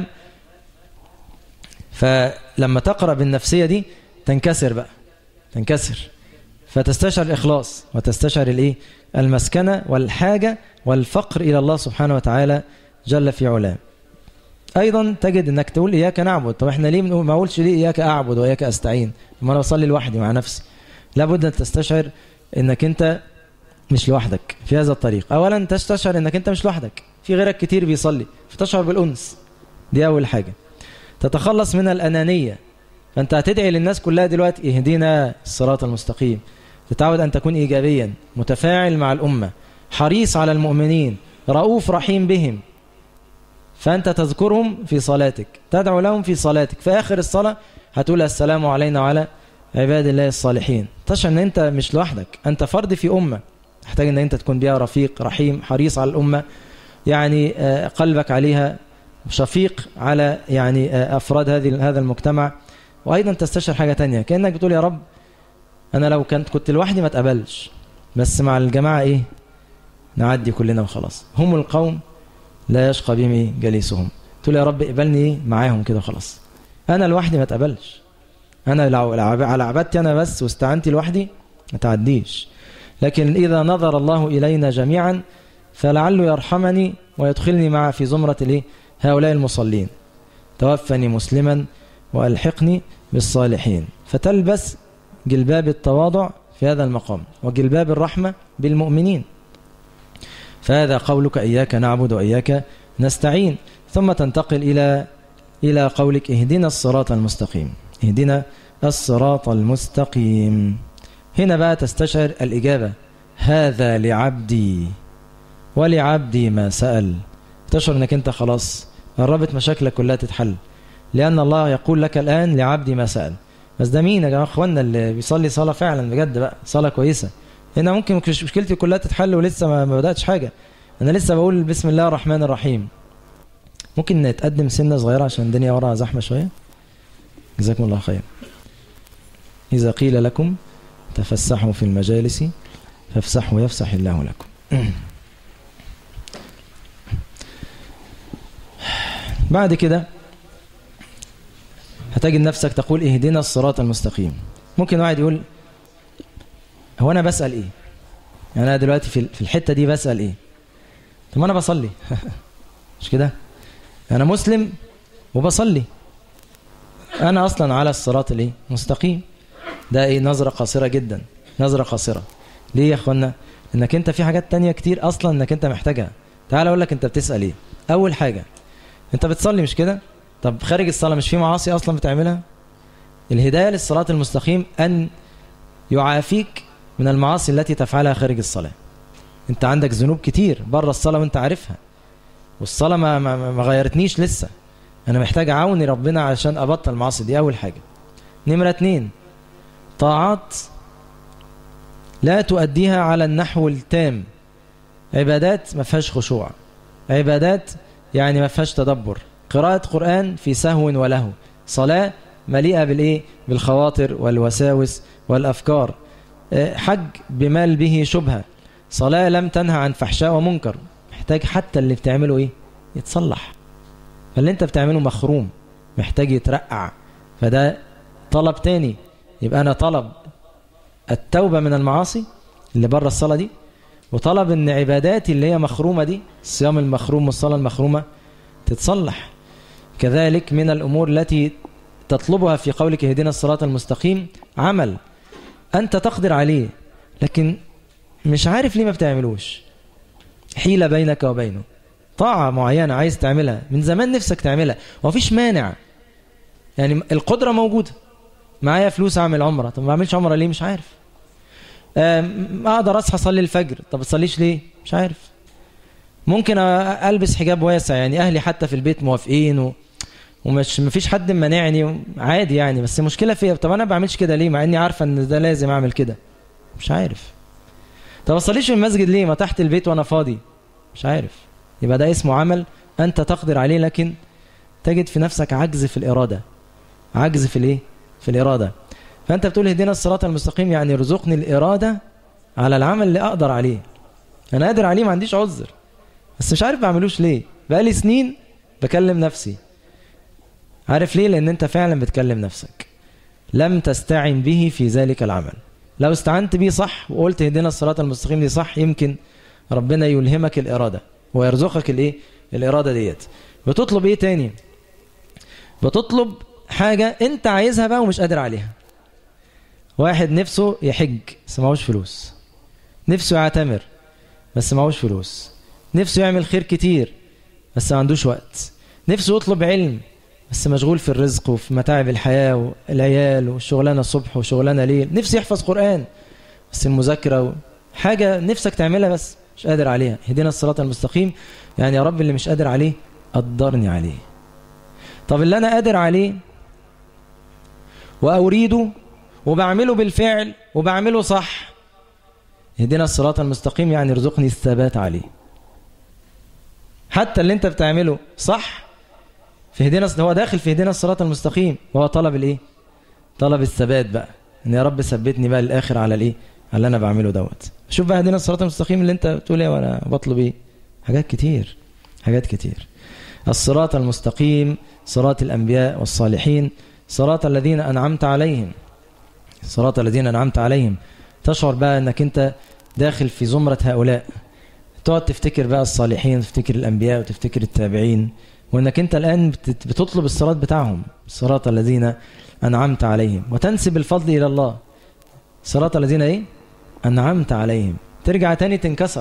فلما تقرا بالنفسيه دي تنكسر بقى تنكسر فتستشعر الإخلاص وتستشعر الإيه؟ المسكنة والحاجة والفقر إلى الله سبحانه وتعالى جل في علاه أيضا تجد أنك تقول إياك نعبد طب إحنا ليه ما أقولش ليه إياك أعبد وإياك أستعين ما أنا أصلي لوحدي مع نفسي لابد أن تستشعر أنك أنت مش لوحدك في هذا الطريق أولا تستشعر أنك أنت مش لوحدك في غيرك كتير بيصلي فتشعر بالأنس دي أول حاجة تتخلص من الأنانية فأنت هتدعي للناس كلها دلوقتي اهدينا الصراط المستقيم تتعود أن تكون إيجابيا متفاعل مع الأمة حريص على المؤمنين رؤوف رحيم بهم فأنت تذكرهم في صلاتك تدعو لهم في صلاتك في آخر الصلاة هتقول السلام علينا وعلى عباد الله الصالحين تشعر أن أنت مش لوحدك أنت فرد في أمة تحتاج أن أنت تكون بها رفيق رحيم حريص على الأمة يعني قلبك عليها شفيق على يعني أفراد هذه هذا المجتمع وأيضا تستشعر حاجة تانية كأنك بتقول يا رب أنا لو كنت كنت لوحدي ما اتقبلش بس مع الجماعة إيه نعدي كلنا وخلاص هم القوم لا يشقى بهم إيه جليسهم تقول يا رب اقبلني إيه معاهم كده خلاص أنا لوحدي ما اتقبلش أنا لو على عبادتي أنا بس واستعنتي لوحدي ما تعديش لكن إذا نظر الله إلينا جميعا فلعله يرحمني ويدخلني مع في زمرة الإيه هؤلاء المصلين توفني مسلما وألحقني بالصالحين فتلبس جلباب التواضع في هذا المقام وجلباب الرحمة بالمؤمنين فهذا قولك إياك نعبد وإياك نستعين ثم تنتقل إلى إلى قولك اهدنا الصراط المستقيم اهدنا الصراط المستقيم هنا بقى تستشعر الإجابة هذا لعبدي ولعبدي ما سأل تشعر أنك أنت خلاص قربت مشاكلك كلها تتحل لأن الله يقول لك الآن لعبدي ما سأل بس ده مين يا جماعة اخواننا اللي بيصلي صلاة فعلا بجد بقى صلاة كويسة هنا ممكن مشكلتي كلها تتحل ولسه ما بدأتش حاجة أنا لسه بقول بسم الله الرحمن الرحيم ممكن نتقدم سنة صغيرة عشان الدنيا وراها زحمة شوية جزاكم الله خير إذا قيل لكم تفسحوا في المجالس فافسحوا يفسح الله لكم بعد كده هتجد نفسك تقول اهدنا الصراط المستقيم ممكن واحد يقول هو انا بسأل ايه يعني انا دلوقتي في الحتة دي بسأل ايه طب انا بصلي مش كده انا مسلم وبصلي انا اصلا على الصراط الايه مستقيم ده ايه نظرة قصيرة جدا نظرة قصيرة ليه يا اخوانا انك انت في حاجات تانية كتير اصلا انك انت محتاجها تعال اقول لك انت بتسأل ايه اول حاجة انت بتصلي مش كده طب خارج الصلاة مش في معاصي اصلا بتعملها الهداية للصراط المستقيم ان يعافيك من المعاصي التي تفعلها خارج الصلاة انت عندك ذنوب كتير بره الصلاة وانت عارفها والصلاة ما, ما, ما غيرتنيش لسه انا محتاج اعوني ربنا عشان ابطل المعاصي دي اول حاجة نمرة اتنين طاعات لا تؤديها على النحو التام عبادات ما فيهاش خشوع عبادات يعني ما فيهاش تدبر قراءة قرآن في سهو ولهو صلاة مليئة بالإيه بالخواطر والوساوس والأفكار حج بمال به شبهة صلاة لم تنهى عن فحشاء ومنكر محتاج حتى اللي بتعمله إيه يتصلح فاللي انت بتعمله مخروم محتاج يترقع فده طلب تاني يبقى أنا طلب التوبة من المعاصي اللي بره الصلاة دي وطلب ان عباداتي اللي هي مخرومة دي الصيام المخروم والصلاة المخرومة تتصلح كذلك من الأمور التي تطلبها في قولك اهدنا الصراط المستقيم عمل أنت تقدر عليه لكن مش عارف ليه ما بتعملوش حيلة بينك وبينه طاعة معينة عايز تعملها من زمان نفسك تعملها ومفيش مانع يعني القدرة موجودة معايا فلوس اعمل عمره طب ما اعملش عمره ليه مش عارف اقدر اصحى اصلي الفجر طب تصليش ليه مش عارف ممكن البس حجاب واسع يعني اهلي حتى في البيت موافقين و... ومش مفيش حد منعني عادي يعني بس المشكله فيا طب انا ما بعملش كده ليه مع اني عارفه ان ده لازم اعمل كده مش عارف طب اصليش في المسجد ليه ما تحت البيت وانا فاضي مش عارف يبقى ده اسمه عمل انت تقدر عليه لكن تجد في نفسك عجز في الاراده عجز في الايه في الإرادة فأنت بتقول اهدنا الصراط المستقيم يعني ارزقني الإرادة على العمل اللي أقدر عليه أنا قادر عليه ما عنديش عذر بس مش عارف بعملوش ليه بقالي سنين بكلم نفسي عارف ليه لأن أنت فعلا بتكلم نفسك لم تستعن به في ذلك العمل لو استعنت به صح وقلت اهدنا الصراط المستقيم دي صح يمكن ربنا يلهمك الإرادة ويرزقك الايه الإرادة ديت بتطلب ايه تاني بتطلب حاجة انت عايزها بقى ومش قادر عليها واحد نفسه يحج بس معهوش فلوس نفسه يعتمر بس معهوش فلوس نفسه يعمل خير كتير بس ما عندوش وقت نفسه يطلب علم بس مشغول في الرزق وفي متاعب الحياة والعيال والشغلانة الصبح وشغلانة ليل نفسه يحفظ قرآن بس المذاكرة و... حاجة نفسك تعملها بس مش قادر عليها هدينا الصراط المستقيم يعني يا رب اللي مش قادر عليه قدرني عليه طب اللي أنا قادر عليه وأريده وبعمله بالفعل وبعمله صح اهدنا الصراط المستقيم يعني ارزقني الثبات عليه حتى اللي انت بتعمله صح في هدينا هو داخل في هدينا الصراط المستقيم وهو طلب الايه طلب الثبات بقى ان يا رب ثبتني بقى للاخر على الايه على اللي انا بعمله دوت شوف بقى هدينا الصراط المستقيم اللي انت بتقول ايه وانا بطلب ايه حاجات كتير حاجات كتير الصراط المستقيم صراط الانبياء والصالحين صراط الذين أنعمت عليهم صراط الذين أنعمت عليهم تشعر بقى أنك أنت داخل في زمرة هؤلاء تقعد تفتكر بقى الصالحين تفتكر الأنبياء وتفتكر التابعين وأنك أنت الآن بتطلب الصراط بتاعهم صراط الذين أنعمت عليهم وتنسب الفضل إلى الله صراط الذين إيه؟ أنعمت عليهم ترجع تاني تنكسر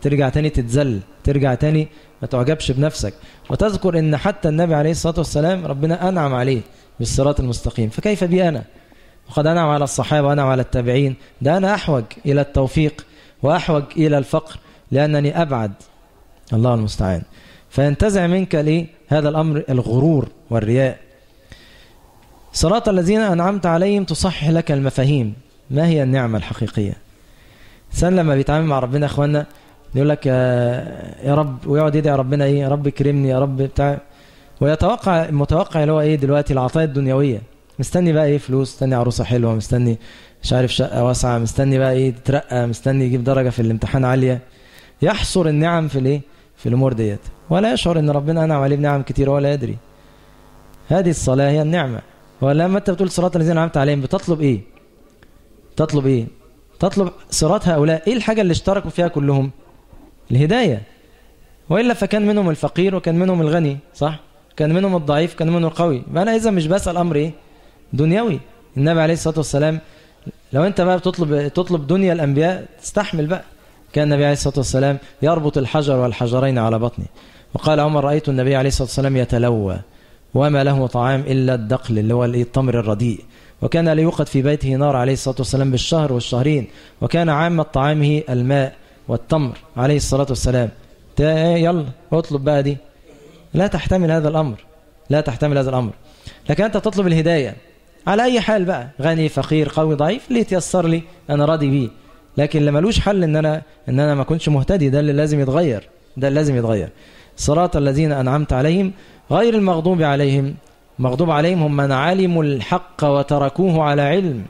ترجع تاني تتذل ترجع تاني ما تعجبش بنفسك وتذكر ان حتى النبي عليه الصلاة والسلام ربنا أنعم عليه بالصراط المستقيم فكيف بي أنا وقد أنعم على الصحابة وأنعم على التابعين ده أنا أحوج إلى التوفيق وأحوج إلى الفقر لأنني أبعد الله المستعان فينتزع منك ليه هذا الأمر الغرور والرياء صراط الذين أنعمت عليهم تصحح لك المفاهيم ما هي النعمة الحقيقية سن لما بيتعامل مع ربنا أخوانا يقول لك يا, يا رب ويقعد يدعي ربنا إيه يا رب كرمني يا رب بتاع ويتوقع المتوقع اللي هو إيه دلوقتي العطايا الدنيوية مستني بقى إيه فلوس مستني عروسة حلوة مستني مش عارف شقة واسعة مستني بقى إيه تترقى مستني يجيب درجة في الامتحان عالية يحصر النعم في الإيه في الأمور ديت ولا يشعر إن ربنا أنعم عليه بنعم كتير ولا يدري هذه الصلاة هي النعمة ولما أنت بتقول صراط الذين أنعمت عليهم بتطلب إيه تطلب إيه تطلب صراط هؤلاء إيه الحاجة اللي اشتركوا فيها كلهم الهداية وإلا فكان منهم الفقير وكان منهم الغني صح كان منهم الضعيف كان منهم القوي فأنا إذا مش بسأل أمر إيه دنيوي النبي عليه الصلاة والسلام لو أنت بقى بتطلب تطلب دنيا الأنبياء تستحمل بقى كان النبي عليه الصلاة والسلام يربط الحجر والحجرين على بطنه وقال عمر رأيت النبي عليه الصلاة والسلام يتلوى وما له طعام إلا الدقل اللي هو التمر الرديء وكان لا يوقد في بيته نار عليه الصلاة والسلام بالشهر والشهرين وكان عامة طعامه الماء والتمر عليه الصلاة والسلام يلا اطلب بقى دي لا تحتمل هذا الأمر لا تحتمل هذا الأمر لكن أنت تطلب الهداية على أي حال بقى غني فقير قوي ضعيف اللي يتيسر لي أنا راضي بيه لكن اللي ملوش حل ان انا ان انا ما اكونش مهتدي ده اللي لازم يتغير ده اللي لازم يتغير صراط الذين انعمت عليهم غير المغضوب عليهم مغضوب عليهم هم من علموا الحق وتركوه على علم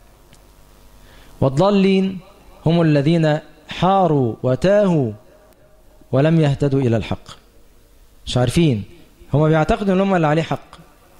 والضالين هم الذين حاروا وتاهوا ولم يهتدوا الى الحق مش عارفين هم بيعتقدوا ان هم اللي عليه حق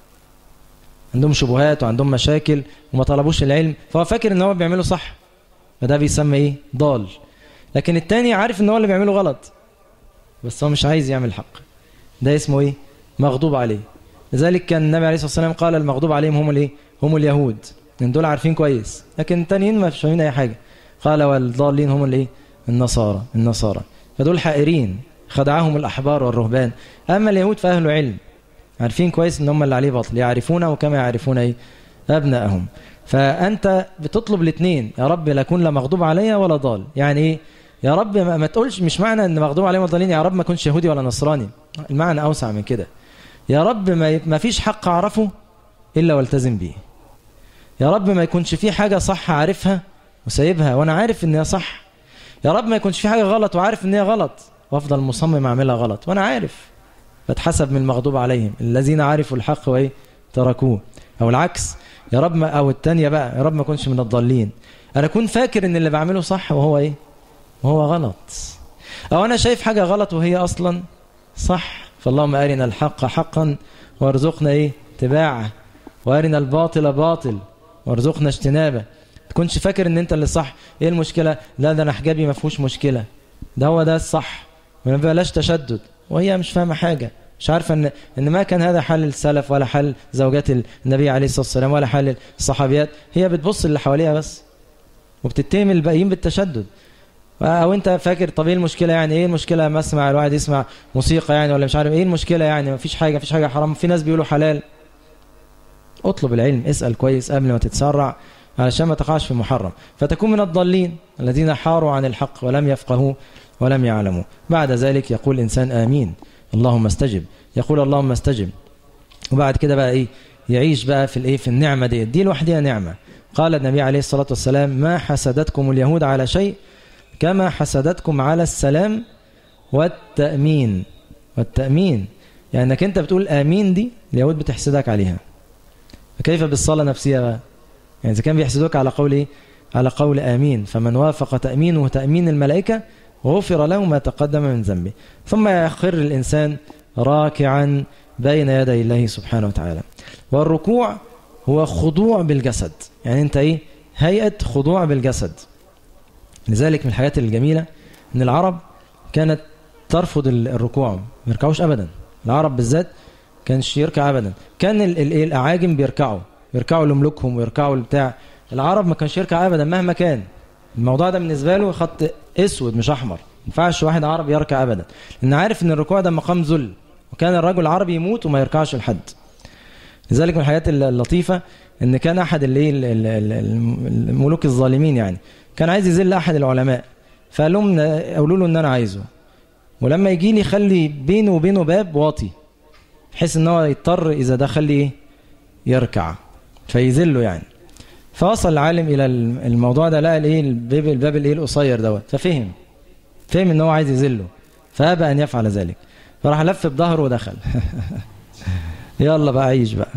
عندهم شبهات وعندهم مشاكل وما طلبوش العلم فهو فاكر ان هو بيعمله صح فده بيسمى ايه ضال لكن التاني عارف ان هو اللي بيعمله غلط بس هو مش عايز يعمل الحق ده اسمه ايه مغضوب عليه لذلك كان النبي عليه الصلاه والسلام قال المغضوب عليهم هم الايه هم اليهود لان دول عارفين كويس لكن التانيين ما فاهمين اي حاجه قال والضالين هم الايه النصارى النصارى فدول حائرين خدعهم الاحبار والرهبان اما اليهود فاهل علم عارفين كويس ان هم اللي عليه باطل يعرفونه كما يعرفون ايه ابنائهم فانت بتطلب الاثنين يا رب لا اكون لا مغضوب عليا ولا ضال يعني ايه يا رب ما تقولش مش معنى ان مغضوب عليهم ولا ضالين يا رب ما اكونش يهودي ولا نصراني المعنى اوسع من كده يا رب ما ما فيش حق اعرفه الا والتزم بيه يا رب ما يكونش في حاجه صح عارفها وسايبها وانا عارف ان هي صح يا رب ما يكونش في حاجه غلط وعارف ان هي غلط وافضل مصمم اعملها غلط وانا عارف فاتحسب من المغضوب عليهم الذين عرفوا الحق وايه تركوه او العكس يا رب ما او الثانيه بقى يا رب ما اكونش من الضالين انا اكون فاكر ان اللي بعمله صح وهو ايه وهو غلط او انا شايف حاجه غلط وهي اصلا صح فاللهم ارنا الحق حقا وارزقنا ايه اتباعه وارنا الباطل باطل وارزقنا اجتنابه تكونش فاكر ان انت اللي صح ايه المشكله لا ده انا حجابي ما فيهوش مشكله ده هو ده الصح ما بلاش تشدد وهي مش فاهمه حاجه مش عارفه ان ان ما كان هذا حال السلف ولا حال زوجات النبي عليه الصلاه والسلام ولا حال الصحابيات هي بتبص اللي حواليها بس وبتتهم الباقيين بالتشدد او انت فاكر طب ايه المشكله يعني ايه المشكله ما اسمع الواحد يسمع موسيقى يعني ولا مش عارف ايه المشكله يعني ما فيش حاجه ما فيش حاجه حرام في ناس بيقولوا حلال اطلب العلم اسال كويس قبل ما تتسرع علشان ما تقعش في محرم فتكون من الضالين الذين حاروا عن الحق ولم يفقهوا ولم يعلموا بعد ذلك يقول الانسان امين اللهم استجب يقول اللهم استجب وبعد كده بقى ايه يعيش بقى في الايه في النعمه دي دي لوحدها نعمه قال النبي عليه الصلاه والسلام ما حسدتكم اليهود على شيء كما حسدتكم على السلام والتامين والتامين يعني انك انت بتقول امين دي اليهود بتحسدك عليها فكيف بالصلاه نفسها بقى يعني اذا كان بيحسدوك على قول ايه على قول امين فمن وافق تامينه تامين الملائكه غفر له ما تقدم من ذنبه ثم يخر الإنسان راكعا بين يدي الله سبحانه وتعالى والركوع هو خضوع بالجسد يعني انت ايه هيئة خضوع بالجسد لذلك من الحاجات الجميلة ان العرب كانت ترفض الركوع ما يركعوش ابدا العرب بالذات كانش يركع ابدا كان الاعاجم بيركعوا يركعوا لملوكهم ويركعوا البتاع العرب ما كانش يركع ابدا مهما كان الموضوع ده بالنسبه له خط اسود مش احمر ينفعش واحد عربي يركع ابدا لان عارف ان الركوع ده مقام ذل وكان الرجل العربي يموت وما يركعش لحد لذلك من الحاجات اللطيفه ان كان احد اللي الملوك الظالمين يعني كان عايز يذل احد العلماء فقال لهم قولوا له ان انا عايزه ولما يجي لي خلي بينه وبينه باب واطي بحيث ان هو يضطر اذا دخل لي يركع فيذله يعني فوصل العالم الى الموضوع ده لقى الايه الباب الباب الايه القصير دوت ففهم فهم ان هو عايز يذله فابى ان يفعل ذلك فراح لف بظهره ودخل يلا بقى عيش بقى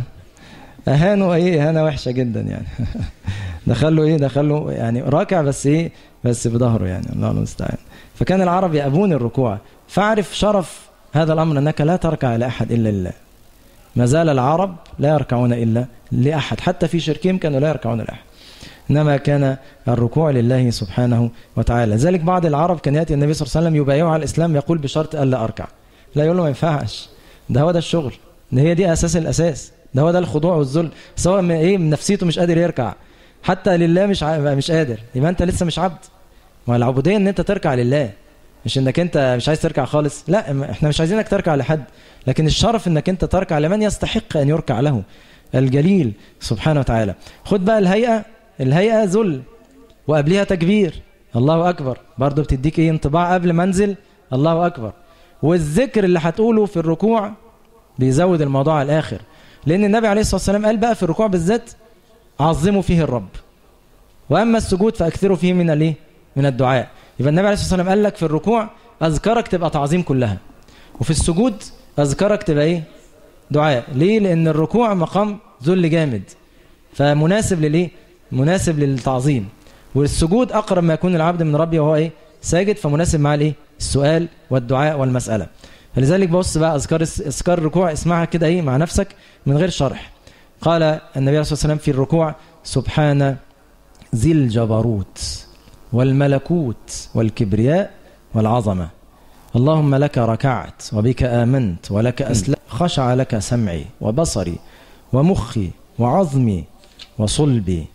اهانه ايه اهانه وحشه جدا يعني دخل له ايه دخل له يعني راكع بس ايه بس بظهره يعني الله المستعان فكان العرب يأبون الركوع فاعرف شرف هذا الامر انك لا تركع لاحد الا لله ما زال العرب لا يركعون الا لاحد حتى في شركهم كانوا لا يركعون لاحد انما كان الركوع لله سبحانه وتعالى ذلك بعض العرب كان ياتي النبي صلى الله عليه وسلم يبايعه على الاسلام يقول بشرط الا اركع لا يقول له ما ينفعش ده هو ده الشغل ده هي دي اساس الاساس ده هو ده الخضوع والذل سواء من ايه من نفسيته مش قادر يركع حتى لله مش مش قادر يبقى انت لسه مش عبد ما العبوديه ان انت تركع لله مش انك انت مش عايز تركع خالص لا احنا مش عايزينك تركع لحد لكن الشرف انك انت تركع لمن يستحق ان يركع له الجليل سبحانه وتعالى خد بقى الهيئه الهيئه ذل وقبلها تكبير الله اكبر برضه بتديك ايه انطباع قبل ما انزل الله اكبر والذكر اللي هتقوله في الركوع بيزود الموضوع على الاخر لان النبي عليه الصلاه والسلام قال بقى في الركوع بالذات عظموا فيه الرب واما السجود فاكثروا فيه من الايه من الدعاء يبقى النبي عليه الصلاه والسلام قال لك في الركوع اذكارك تبقى تعظيم كلها وفي السجود اذكارك تبقى ايه دعاء ليه لان الركوع مقام ذل جامد فمناسب للايه مناسب للتعظيم والسجود اقرب ما يكون العبد من ربه وهو ايه ساجد فمناسب مع الايه السؤال والدعاء والمساله فلذلك بص بقى اذكار اذكار الركوع اسمعها كده ايه مع نفسك من غير شرح قال النبي عليه الصلاه والسلام في الركوع سبحان ذي الجبروت والملكوت والكبرياء والعظمه اللهم لك ركعت وبك آمنت ولك أسلمت خشع لك سمعي وبصري ومخي وعظمي وصلبي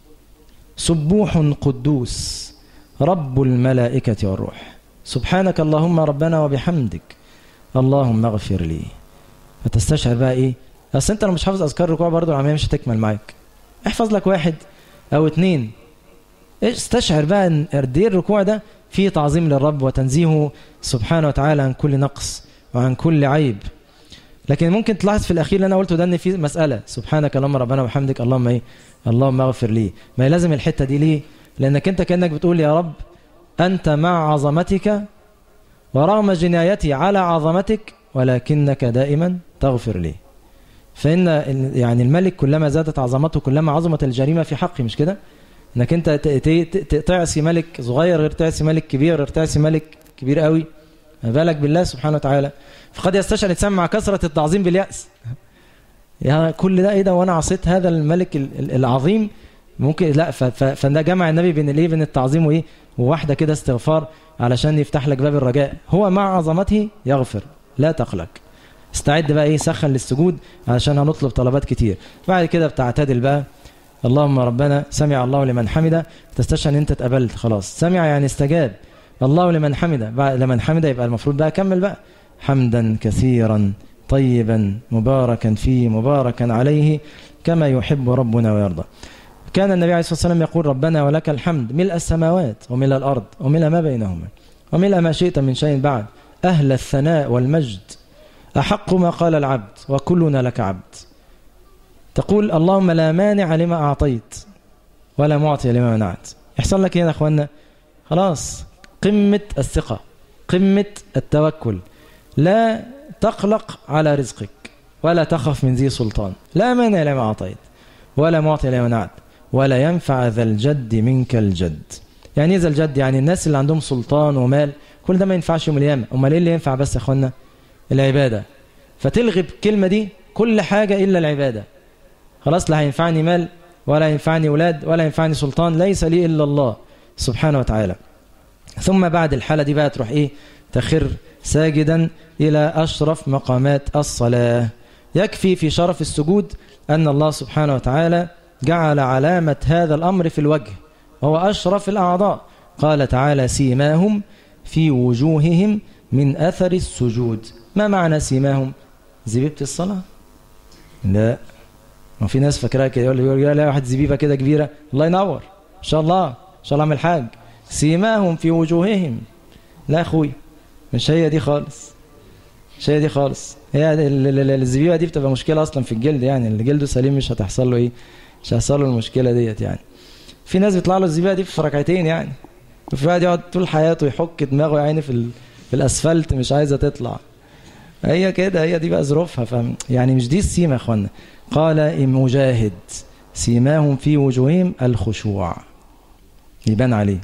سبوح قدوس رب الملائكة والروح سبحانك اللهم ربنا وبحمدك اللهم اغفر لي فتستشعر بقى ايه اصل انت لو مش حافظ اذكار الركوع برضه العمليه مش هتكمل معاك احفظ لك واحد او اتنين استشعر بقى ان قد ايه الركوع ده فيه تعظيم للرب وتنزيهه سبحانه وتعالى عن كل نقص وعن كل عيب لكن ممكن تلاحظ في الاخير اللي انا قلته ده ان في مساله سبحانك اللهم ربنا وبحمدك اللهم ايه اللهم اغفر لي ما هي لازم الحته دي ليه لانك انت كانك بتقول يا رب انت مع عظمتك ورغم جنايتي على عظمتك ولكنك دائما تغفر لي فإن يعني الملك كلما زادت عظمته كلما عظمت الجريمة في حقي مش كده انك انت تعصي ملك صغير غير تعصي ملك كبير غير تعصي ملك كبير قوي ما بالك بالله سبحانه وتعالى فقد يستشعر الانسان مع كثرة التعظيم باليأس يعني كل ده ايه ده وانا عصيت هذا الملك العظيم ممكن لا فده جمع النبي بين الايه بين التعظيم وايه وواحده كده استغفار علشان يفتح لك باب الرجاء هو مع عظمته يغفر لا تقلق استعد بقى ايه سخن للسجود علشان هنطلب طلبات كتير بعد كده بتعتدل بقى اللهم ربنا سمع الله لمن حمده تستشعر ان انت اتقبلت خلاص سمع يعني استجاب الله لمن حمده بعد لمن حمده يبقى المفروض بقى كمل بقى حمدا كثيرا طيبا مباركا فيه مباركا عليه كما يحب ربنا ويرضى كان النبي عليه الصلاة والسلام يقول ربنا ولك الحمد ملء السماوات وملء الأرض وملء ما بينهما وملء ما شئت من شيء بعد أهل الثناء والمجد أحق ما قال العبد وكلنا لك عبد تقول اللهم لا مانع لما أعطيت ولا معطي لما منعت يحصل لك هنا يا أخوانا خلاص قمة الثقة قمة التوكل لا تقلق على رزقك ولا تخف من ذي سلطان لا مانع لما أعطيت ولا معطي لما منعت ولا ينفع ذا الجد منك الجد يعني ايه ذا الجد يعني الناس اللي عندهم سلطان ومال كل ده ما ينفعش يوم القيامه امال ايه اللي ينفع بس يا اخوانا العباده فتلغي الكلمه دي كل حاجه الا العباده خلاص لا هينفعني مال ولا ينفعني اولاد ولا ينفعني سلطان ليس لي الا الله سبحانه وتعالى ثم بعد الحاله دي بقى تروح ايه تخر ساجدا الى اشرف مقامات الصلاه يكفي في شرف السجود ان الله سبحانه وتعالى جعل علامة هذا الأمر في الوجه وهو أشرف الأعضاء قال تعالى سيماهم في وجوههم من أثر السجود ما معنى سيماهم زبيبة الصلاة لا ما في ناس فاكراها كده يقول لي لا واحد زبيبة كده كبيرة الله ينور إن شاء الله إن شاء الله أعمل حاج سيماهم في وجوههم لا أخوي مش هي دي خالص مش هي دي خالص هي الزبيبة دي بتبقى مشكلة أصلا في الجلد يعني اللي جلده سليم مش هتحصل له إيه مش هيحصل له المشكلة ديت يعني في ناس بيطلع له الزبيبة دي في ركعتين يعني وفي واحد يقعد طول حياته يحك دماغه يعني في في الاسفلت مش عايزه تطلع هي كده هي دي بقى ظروفها فاهم يعني مش دي السيمه يا اخوانا قال مجاهد سيماهم في وجوههم الخشوع يبان عليه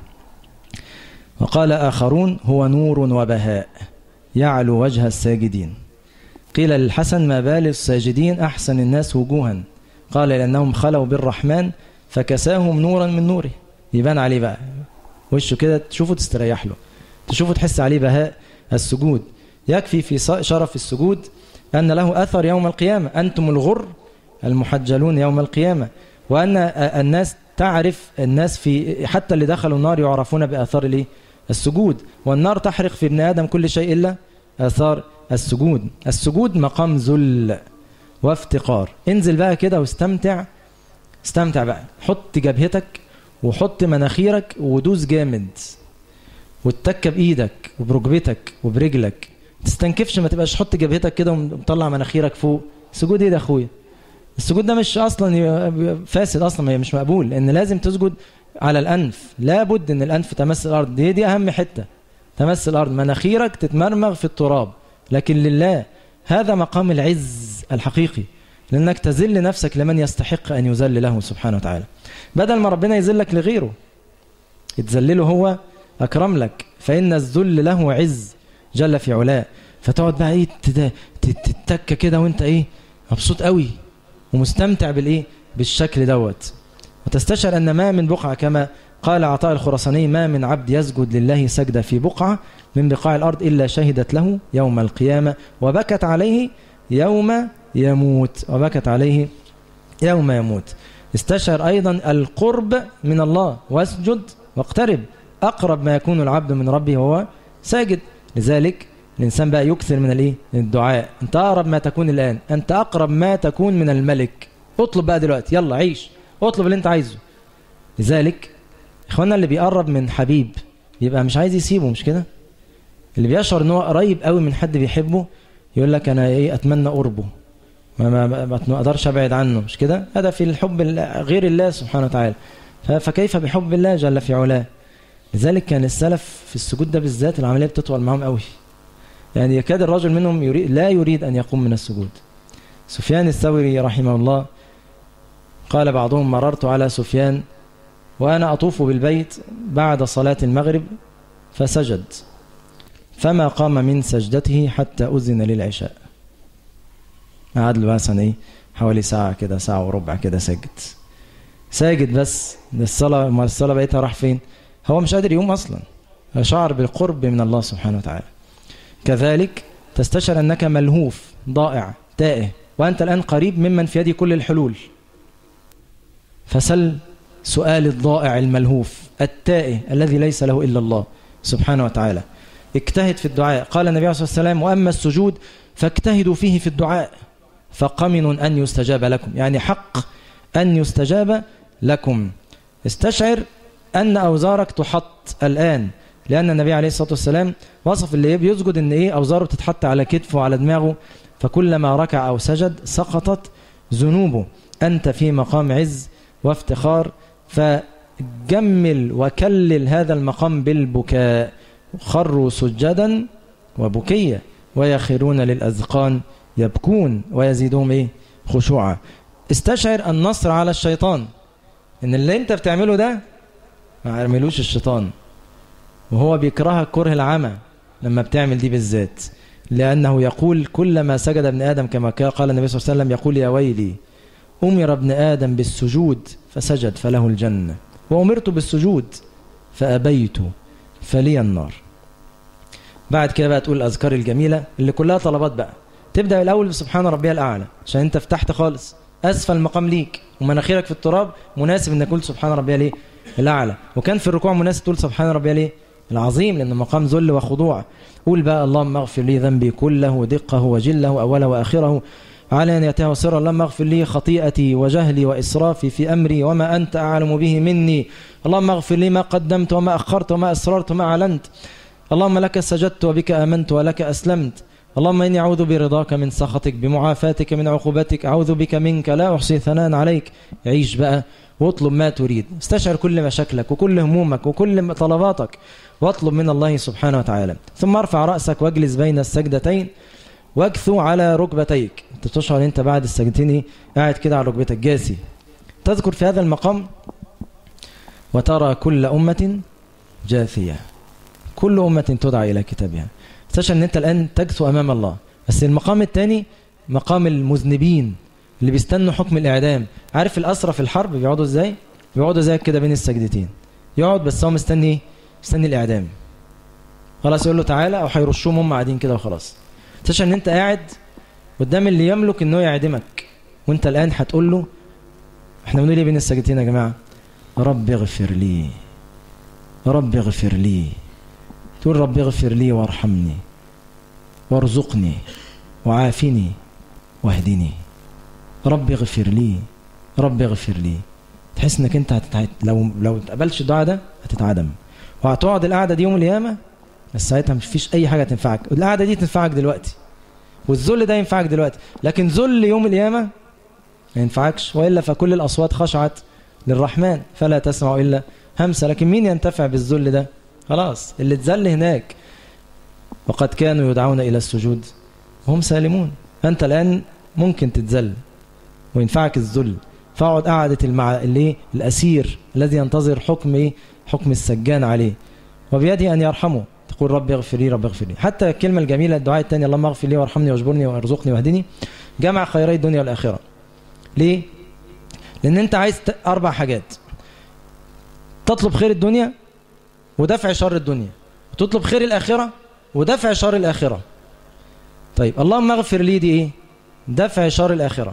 وقال آخرون هو نور وبهاء يعلو وجه الساجدين قيل للحسن ما بال الساجدين أحسن الناس وجوها قال لأنهم خلوا بالرحمن فكساهم نورا من نوره يبان عليه بقى وشه كده تشوفه تستريح له تشوفه تحس عليه بهاء السجود يكفي في شرف السجود أن له أثر يوم القيامة أنتم الغر المحجلون يوم القيامة وأن الناس تعرف الناس في حتى اللي دخلوا النار يعرفون بآثار السجود والنار تحرق في ابن آدم كل شيء إلا آثار السجود السجود مقام ذل وافتقار انزل بقى كده واستمتع استمتع بقى حط جبهتك وحط مناخيرك ودوس جامد واتك بايدك وبركبتك وبرجلك تستنكفش ما تبقاش حط جبهتك كده ومطلع مناخيرك فوق سجود ايه ده اخويا السجود ده مش اصلا فاسد اصلا مش مقبول لان لازم تسجد على الانف لابد ان الانف تمس الارض دي دي اهم حته تمس الارض مناخيرك تتمرمغ في التراب لكن لله هذا مقام العز الحقيقي لانك تذل نفسك لمن يستحق ان يذل له سبحانه وتعالى بدل ما ربنا يذلك لغيره يتذلله هو أكرم لك فإن الذل له عز جل في علاه فتقعد بقى ايه تتك كده وانت ايه مبسوط قوي ومستمتع بالايه بالشكل دوت وتستشعر ان ما من بقعه كما قال عطاء الخرساني ما من عبد يسجد لله سجده في بقعه من بقاع الارض الا شهدت له يوم القيامه وبكت عليه يوم يموت وبكت عليه يوم يموت استشعر أيضا القرب من الله واسجد واقترب أقرب ما يكون العبد من ربه هو ساجد لذلك الإنسان بقى يكثر من الإيه؟ الدعاء أنت أقرب ما تكون الآن أنت أقرب ما تكون من الملك اطلب بقى دلوقتي يلا عيش اطلب اللي أنت عايزه لذلك إخوانا اللي بيقرب من حبيب يبقى مش عايز يسيبه مش كده اللي بيشعر ان هو قريب قوي من حد بيحبه يقول لك انا ايه اتمنى قربه ما ما ما اقدرش ابعد عنه مش كده هذا في الحب غير الله سبحانه وتعالى فكيف بحب الله جل في علاه لذلك كان السلف في السجود ده بالذات العمليه بتطول معاهم قوي يعني يكاد الرجل منهم يريد لا يريد ان يقوم من السجود سفيان الثوري رحمه الله قال بعضهم مررت على سفيان وانا اطوف بالبيت بعد صلاه المغرب فسجد فما قام من سجدته حتى اذن للعشاء قعد له مثلا ايه حوالي ساعة كده ساعة وربع كده ساجد ساجد بس الصلاة ما الصلاة بقيتها راح فين هو مش قادر يقوم أصلا شعر بالقرب من الله سبحانه وتعالى كذلك تستشعر أنك ملهوف ضائع تائه وأنت الآن قريب ممن في يدي كل الحلول فسل سؤال الضائع الملهوف التائه الذي ليس له إلا الله سبحانه وتعالى اجتهد في الدعاء قال النبي عليه الصلاة والسلام وأما السجود فاجتهدوا فيه في الدعاء فقمن أن يستجاب لكم يعني حق أن يستجاب لكم استشعر أن أوزارك تحط الآن لأن النبي عليه الصلاة والسلام وصف اللي بيسجد أن إيه أوزاره بتتحط على كتفه وعلى دماغه فكلما ركع أو سجد سقطت ذنوبه أنت في مقام عز وافتخار فجمل وكلل هذا المقام بالبكاء خروا سجدا وبكيا ويخرون للأذقان يبكون ويزيدهم ايه خشوعا استشعر النصر على الشيطان ان اللي انت بتعمله ده ما يعملوش الشيطان وهو بيكرهك كره العمى لما بتعمل دي بالذات لأنه يقول كلما سجد ابن آدم كما قال النبي صلى الله عليه وسلم يقول يا ويلي أمر ابن آدم بالسجود فسجد فله الجنة وأمرت بالسجود فأبيت فلي النار بعد كده بقى تقول الأذكار الجميلة اللي كلها طلبات بقى تبدأ الأول بسبحان ربي الأعلى عشان أنت فتحت خالص أسفل المقام ليك ومناخيرك في التراب مناسب أنك تقول سبحان ربي ليه الأعلى وكان في الركوع مناسب تقول سبحان ربي ليه العظيم لأنه مقام ذل وخضوع قول بقى اللهم اغفر لي ذنبي كله دقه وجله أوله وآخره علانيته وسرا اللهم اغفر لي خطيئتي وجهلي وإسرافي في أمري وما أنت أعلم به مني اللهم اغفر لي ما قدمت وما أخرت وما أسررت وما أعلنت اللهم لك سجدت وبك آمنت ولك أسلمت اللهم إني أعوذ برضاك من سخطك بمعافاتك من عقوبتك أعوذ بك منك لا أحصي ثناء عليك عيش بقى واطلب ما تريد استشعر كل مشاكلك وكل همومك وكل طلباتك واطلب من الله سبحانه وتعالى ثم ارفع رأسك واجلس بين السجدتين واكثو على ركبتيك انت تشعر انت بعد السجدتين قاعد كده على ركبتك جاسي تذكر في هذا المقام وترى كل أمة جاثية كل أمة تدعى إلى كتابها استشعر ان انت الآن تجثو أمام الله بس المقام الثاني مقام المذنبين اللي بيستنوا حكم الإعدام عارف الأسرى في الحرب بيقعدوا ازاي بيقعدوا زي كده بين السجدتين يقعد بس هو مستني مستني الإعدام خلاص يقول له تعالى أو هيرشوهم هم قاعدين كده وخلاص تشعر ان انت قاعد قدام اللي يملك انه يعدمك وانت الآن هتقول له احنا بنقول ايه بين السجدتين يا جماعة رب اغفر لي رب اغفر لي تقول رب اغفر لي وارحمني وارزقني وعافني واهدني رب اغفر لي رب اغفر لي تحس انك انت هتتعد لو لو تقبلش الدعاء ده هتتعدم وهتقعد القعده دي يوم القيامه بس ساعتها مش فيش اي حاجه تنفعك القعده دي تنفعك دلوقتي والذل ده ينفعك دلوقتي لكن ذل يوم القيامه ما ينفعكش والا فكل الاصوات خشعت للرحمن فلا تسمع الا همسه لكن مين ينتفع بالذل ده خلاص اللي اتذل هناك وقد كانوا يدعون الى السجود وهم سالمون انت الان ممكن تتذل وينفعك الذل فاقعد قعدة المع... اللي الأسير الذي ينتظر حكم إيه؟ حكم السجان عليه وبيده أن يرحمه تقول رب اغفر لي رب اغفر لي حتى الكلمة الجميلة الدعاء الثاني اللهم اغفر لي وارحمني واجبرني وارزقني واهدني جمع خيري الدنيا والآخرة ليه؟ لأن أنت عايز ت... أربع حاجات تطلب خير الدنيا ودفع شر الدنيا وتطلب خير الآخرة ودفع شر الآخرة طيب اللهم اغفر لي دي إيه؟ دفع شر الآخرة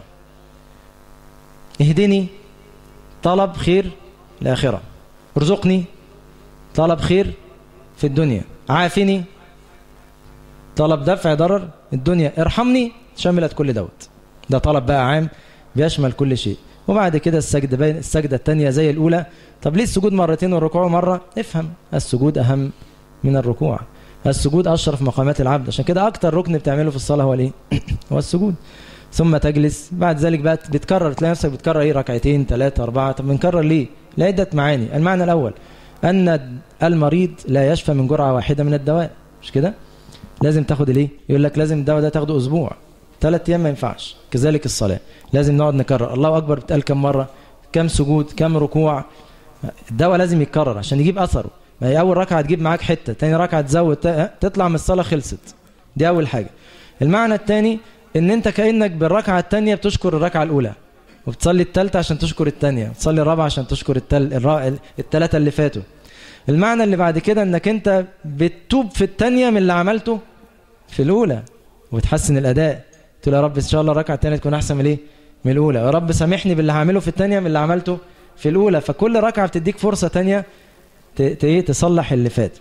اهدني طلب خير الآخرة ارزقني طلب خير في الدنيا عافني طلب دفع ضرر الدنيا ارحمني شملت كل دوت ده طلب بقى عام بيشمل كل شيء وبعد كده السجدة بين السجدة الثانية زي الأولى طب ليه السجود مرتين والركوع مرة افهم السجود أهم من الركوع السجود أشرف مقامات العبد عشان كده أكتر ركن بتعمله في الصلاة هو الايه هو السجود ثم تجلس بعد ذلك بقى بتكرر تلاقي نفسك بتكرر ايه ركعتين ثلاثة أربعة طب بنكرر ليه؟ لعدة معاني المعنى الأول أن المريض لا يشفى من جرعة واحدة من الدواء مش كده؟ لازم تاخد الايه؟ يقول لك لازم الدواء ده تاخده أسبوع ثلاث أيام ما ينفعش كذلك الصلاة لازم نقعد نكرر الله أكبر بتقال كم مرة كم سجود كم ركوع الدواء لازم يتكرر عشان يجيب أثره ما هي أول ركعة تجيب معاك حتة تاني ركعة تزود تطلع من الصلاة خلصت دي أول حاجة المعنى الثاني ان انت كأنك بالركعة الثانية بتشكر الركعة الاولى وبتصلي الثالثة عشان تشكر الثانية وتصلي الرابعة عشان تشكر التل... الرا... الثلاثة اللي فاتوا المعنى اللي بعد كده انك انت بتتوب في الثانية من اللي عملته في الاولى وبتحسن الاداء تقول يا رب ان شاء الله الركعة الثانية تكون احسن من ايه من الاولى يا رب سامحني باللي هعمله في الثانية من اللي عملته في الاولى فكل ركعة بتديك فرصة ثانية ت... ت... تصلح اللي فات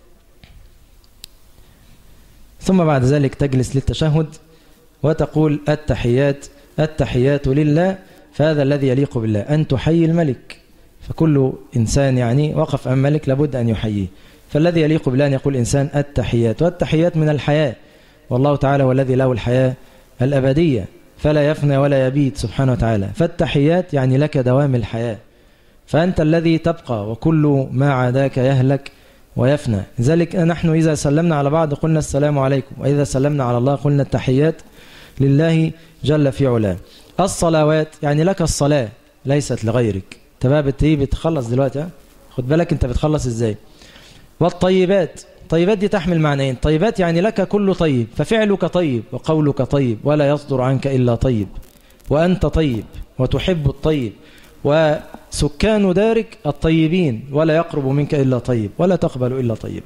ثم بعد ذلك تجلس للتشهد وتقول التحيات التحيات لله فهذا الذي يليق بالله أن تحيي الملك فكل إنسان يعني وقف أمام ملك لابد أن يحييه فالذي يليق بالله أن يقول إنسان التحيات والتحيات من الحياة والله تعالى هو الذي له الحياة الأبدية فلا يفنى ولا يبيد سبحانه وتعالى فالتحيات يعني لك دوام الحياة فأنت الذي تبقى وكل ما عداك يهلك ويفنى لذلك نحن إذا سلمنا على بعض قلنا السلام عليكم وإذا سلمنا على الله قلنا التحيات لله جل في علاه الصلوات يعني لك الصلاة ليست لغيرك تبقى بتيجي بتخلص دلوقتي ها خد بالك انت بتخلص ازاي والطيبات طيبات دي تحمل معنيين طيبات يعني لك كل طيب ففعلك طيب وقولك طيب ولا يصدر عنك إلا طيب وأنت طيب وتحب الطيب وسكان دارك الطيبين ولا يقرب منك إلا طيب ولا تقبل إلا طيبا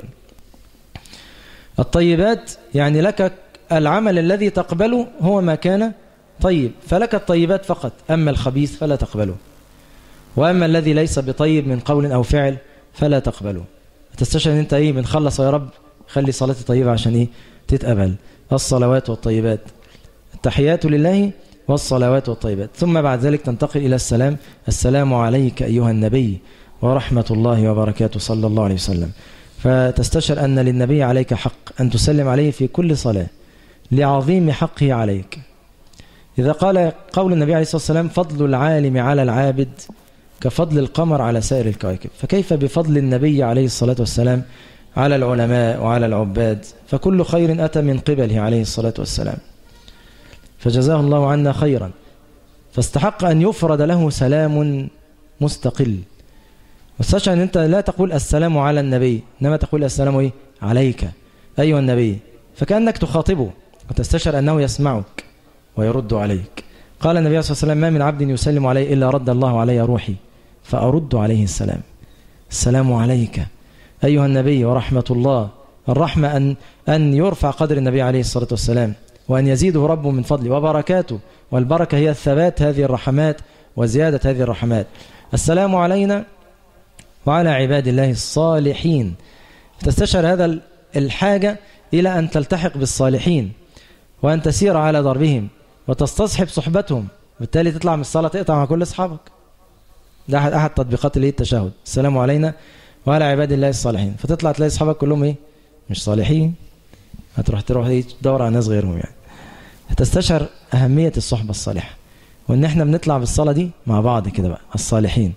الطيبات يعني لك العمل الذي تقبله هو ما كان طيب فلك الطيبات فقط أما الخبيث فلا تقبله وأما الذي ليس بطيب من قول أو فعل فلا تقبله تستشعر ان انت ايه بنخلص يا رب خلي صلاتي طيبة عشان ايه تتقبل الصلوات والطيبات التحيات لله والصلوات والطيبات ثم بعد ذلك تنتقل إلى السلام السلام عليك أيها النبي ورحمة الله وبركاته صلى الله عليه وسلم فتستشعر أن للنبي عليك حق أن تسلم عليه في كل صلاة لعظيم حقه عليك إذا قال قول النبي عليه الصلاة والسلام فضل العالم على العابد كفضل القمر على سائر الكواكب فكيف بفضل النبي عليه الصلاة والسلام على العلماء وعلى العباد فكل خير أتى من قبله عليه الصلاة والسلام فجزاه الله عنا خيرا فاستحق أن يفرد له سلام مستقل واستشعر أن أنت لا تقول السلام على النبي إنما تقول السلام إيه؟ عليك أيها النبي فكأنك تخاطبه وتستشعر أنه يسمعك ويرد عليك قال النبي صلى الله عليه وسلم ما من عبد يسلم علي إلا رد الله علي روحي فأرد عليه السلام السلام عليك أيها النبي ورحمة الله الرحمة أن, أن يرفع قدر النبي عليه الصلاة والسلام وأن يزيده ربه من فضله وبركاته والبركة هي الثبات هذه الرحمات وزيادة هذه الرحمات السلام علينا وعلى عباد الله الصالحين تستشعر هذا الحاجة إلى أن تلتحق بالصالحين وأن تسير على ضربهم وتستصحب صحبتهم بالتالي تطلع من الصلاة تقطع مع كل أصحابك ده أحد أحد تطبيقات اللي التشهد السلام علينا وعلى عباد الله الصالحين فتطلع تلاقي أصحابك كلهم إيه مش صالحين هتروح تروح إيه تدور على ناس غيرهم يعني هتستشعر أهمية الصحبة الصالحة وإن إحنا بنطلع بالصلاة دي مع بعض كده بقى الصالحين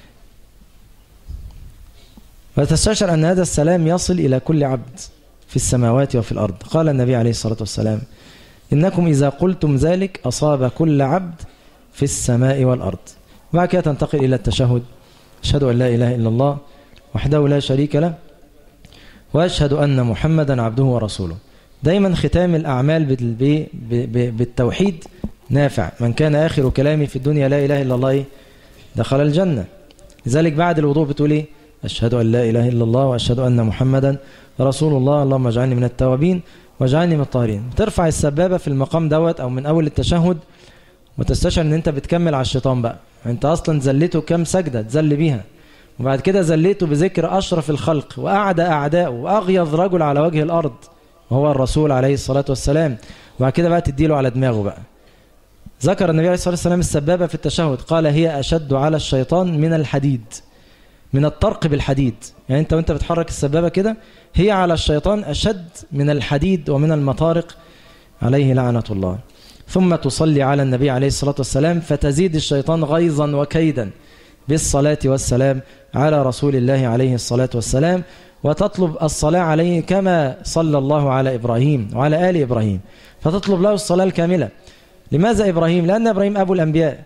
وتستشعر أن هذا السلام يصل إلى كل عبد في السماوات وفي الأرض قال النبي عليه الصلاة والسلام إنكم إذا قلتم ذلك أصاب كل عبد في السماء والأرض وبعد كده تنتقل إلى التشهد أشهد أن لا إله إلا الله وحده لا شريك له وأشهد أن محمدا عبده ورسوله دايما ختام الأعمال بالتوحيد نافع من كان آخر كلامي في الدنيا لا إله إلا الله دخل الجنة لذلك بعد الوضوء بتقول إيه أشهد أن لا إله إلا الله وأشهد أن محمدا رسول الله اللهم اجعلني من التوابين واجعلني من الطاهرين ترفع السبابة في المقام دوت أو من أول التشهد وتستشعر أن أنت بتكمل على الشيطان بقى أنت أصلا زليته كم سجدة تزل بيها وبعد كده زليته بذكر أشرف الخلق وأعدى أعداءه وأغيظ رجل على وجه الأرض وهو الرسول عليه الصلاة والسلام وبعد كده بقى تديله على دماغه بقى ذكر النبي عليه الصلاة والسلام السبابة في التشهد قال هي أشد على الشيطان من الحديد من الطرق بالحديد يعني انت وانت بتحرك السبابة كده هي على الشيطان أشد من الحديد ومن المطارق عليه لعنة الله ثم تصلي على النبي عليه الصلاة والسلام فتزيد الشيطان غيظا وكيدا بالصلاة والسلام على رسول الله عليه الصلاة والسلام وتطلب الصلاة عليه كما صلى الله على إبراهيم وعلى آل إبراهيم فتطلب له الصلاة الكاملة لماذا إبراهيم؟ لأن إبراهيم أبو الأنبياء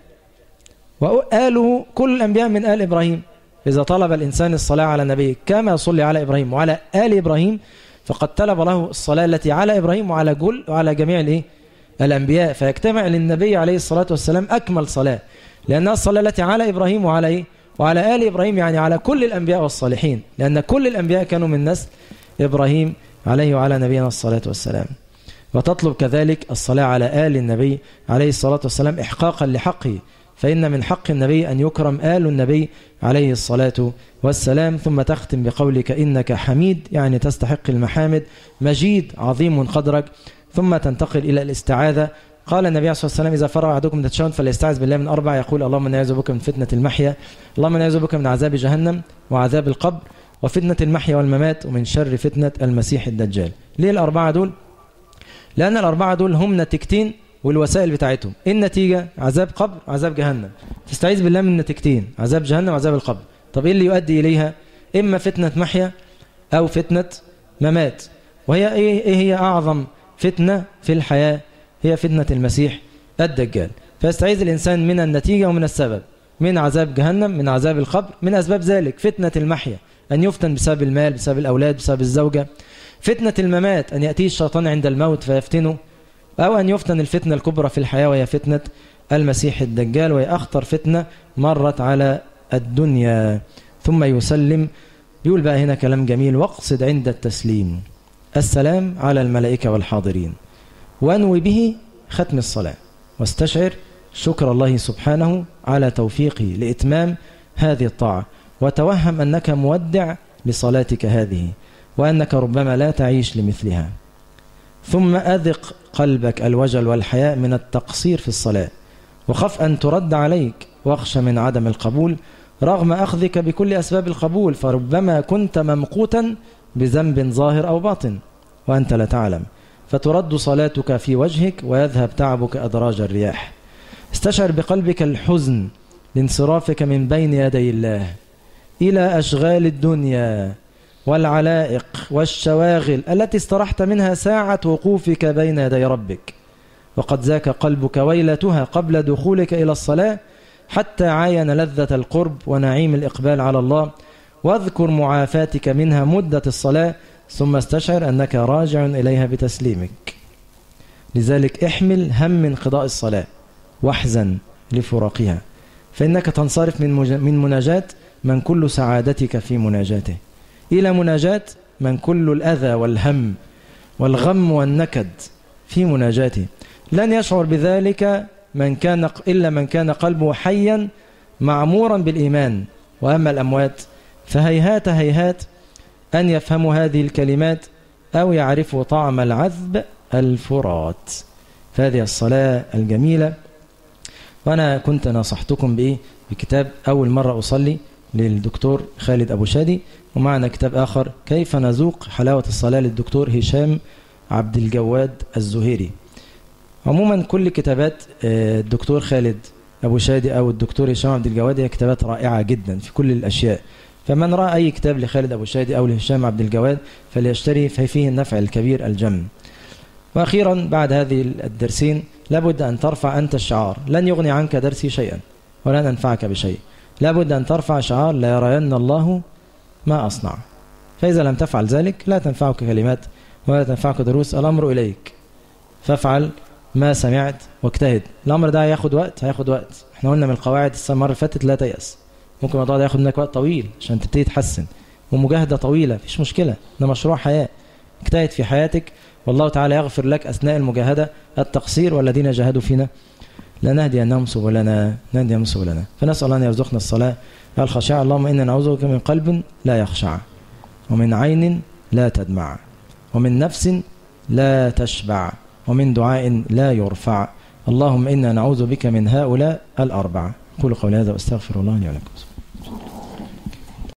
وآله كل الأنبياء من آل إبراهيم إذا طلب الإنسان الصلاة على النبي كما صلي على إبراهيم وعلى آل إبراهيم فقد طلب له الصلاة التي على إبراهيم وعلى جل وعلى جميع الإيه؟ الأنبياء فيجتمع للنبي عليه الصلاة والسلام أكمل صلاة لأنها الصلاة التي على إبراهيم وعلى إيه؟ وعلى آل إبراهيم يعني على كل الأنبياء والصالحين لأن كل الأنبياء كانوا من نسل إبراهيم عليه وعلى نبينا الصلاة والسلام وتطلب كذلك الصلاة على آل النبي عليه الصلاة والسلام إحقاقا لحقه فإن من حق النبي أن يكرم آل النبي عليه الصلاة والسلام ثم تختم بقولك إنك حميد يعني تستحق المحامد مجيد عظيم قدرك ثم تنتقل إلى الاستعاذة قال النبي صلى الله عليه وسلم إذا فرغ أحدكم من التشهد فليستعذ بالله من أربع يقول اللهم إني أعوذ بك من فتنة المحيا اللهم إني أعوذ بك من عذاب جهنم وعذاب القبر وفتنة المحيا والممات ومن شر فتنة المسيح الدجال ليه الأربعة دول؟ لأن الأربعة دول هم نتيجتين والوسائل بتاعتهم إيه النتيجة عذاب قبر عذاب جهنم تستعيذ بالله من نتيجتين عذاب جهنم وعذاب القبر طب إيه اللي يؤدي إليها إما فتنة محيا أو فتنة ممات وهي إيه, إيه هي أعظم فتنة في الحياة هي فتنة المسيح الدجال فيستعيذ الإنسان من النتيجة ومن السبب من عذاب جهنم من عذاب القبر من أسباب ذلك فتنة المحيا أن يفتن بسبب المال بسبب الأولاد بسبب الزوجة فتنة الممات أن يأتيه الشيطان عند الموت فيفتنه أو أن يفتن الفتنة الكبرى في الحياة وهي فتنة المسيح الدجال وهي أخطر فتنة مرت على الدنيا ثم يسلم يقول بقى هنا كلام جميل واقصد عند التسليم السلام على الملائكة والحاضرين وانوي به ختم الصلاة واستشعر شكر الله سبحانه على توفيقه لإتمام هذه الطاعة وتوهم أنك مودع بصلاتك هذه وأنك ربما لا تعيش لمثلها ثم أذق قلبك الوجل والحياء من التقصير في الصلاة وخف أن ترد عليك واخشى من عدم القبول رغم أخذك بكل أسباب القبول فربما كنت ممقوتا بذنب ظاهر أو باطن وأنت لا تعلم فترد صلاتك في وجهك ويذهب تعبك أدراج الرياح استشعر بقلبك الحزن لانصرافك من بين يدي الله إلى أشغال الدنيا والعلائق والشواغل التي استرحت منها ساعة وقوفك بين يدي ربك وقد ذاك قلبك ويلتها قبل دخولك إلى الصلاة حتى عاين لذة القرب ونعيم الإقبال على الله واذكر معافاتك منها مدة الصلاة ثم استشعر أنك راجع إليها بتسليمك لذلك احمل هم انقضاء الصلاة واحزن لفراقها فإنك تنصرف من من مناجاة من كل سعادتك في مناجاته إلى مناجاة من كل الأذى والهم والغم والنكد في مناجاته لن يشعر بذلك من كان إلا من كان قلبه حيا معمورا بالإيمان وأما الأموات فهيهات هيهات أن يفهموا هذه الكلمات أو يعرفوا طعم العذب الفرات فهذه الصلاة الجميلة وأنا كنت نصحتكم بإيه بكتاب أول مرة أصلي للدكتور خالد أبو شادي ومعنا كتاب آخر كيف نذوق حلاوة الصلاة للدكتور هشام عبد الجواد الزهيري عموما كل كتابات الدكتور خالد أبو شادي أو الدكتور هشام عبد الجواد هي كتابات رائعة جدا في كل الأشياء فمن رأى أي كتاب لخالد أبو شادي أو لهشام عبد الجواد فليشتري ففيه النفع الكبير الجم وأخيرا بعد هذه الدرسين لابد أن ترفع أنت الشعار لن يغني عنك درسي شيئا ولن أنفعك بشيء لابد أن ترفع شعار لا يرين الله ما أصنع فإذا لم تفعل ذلك لا تنفعك كلمات ولا تنفعك دروس الأمر إليك فافعل ما سمعت واجتهد الأمر ده هياخد وقت هياخد وقت احنا قلنا من القواعد المرة اللي فاتت لا تيأس ممكن الموضوع ده ياخد منك وقت طويل عشان تبتدي تحسن ومجاهدة طويلة مفيش مشكلة ده مشروع حياة اجتهد في حياتك والله تعالى يغفر لك أثناء المجاهدة التقصير والذين جاهدوا فينا لنهدينهم سبلنا نهديهم سبلنا فنسأل أن يرزقنا الصلاة الخشاع اللهم إنا نعوذ بك من قلب لا يخشع ومن عين لا تدمع ومن نفس لا تشبع ومن دعاء لا يرفع اللهم إنا نعوذ بك من هؤلاء الأربعة قولوا قولي هذا واستغفر الله لي ولكم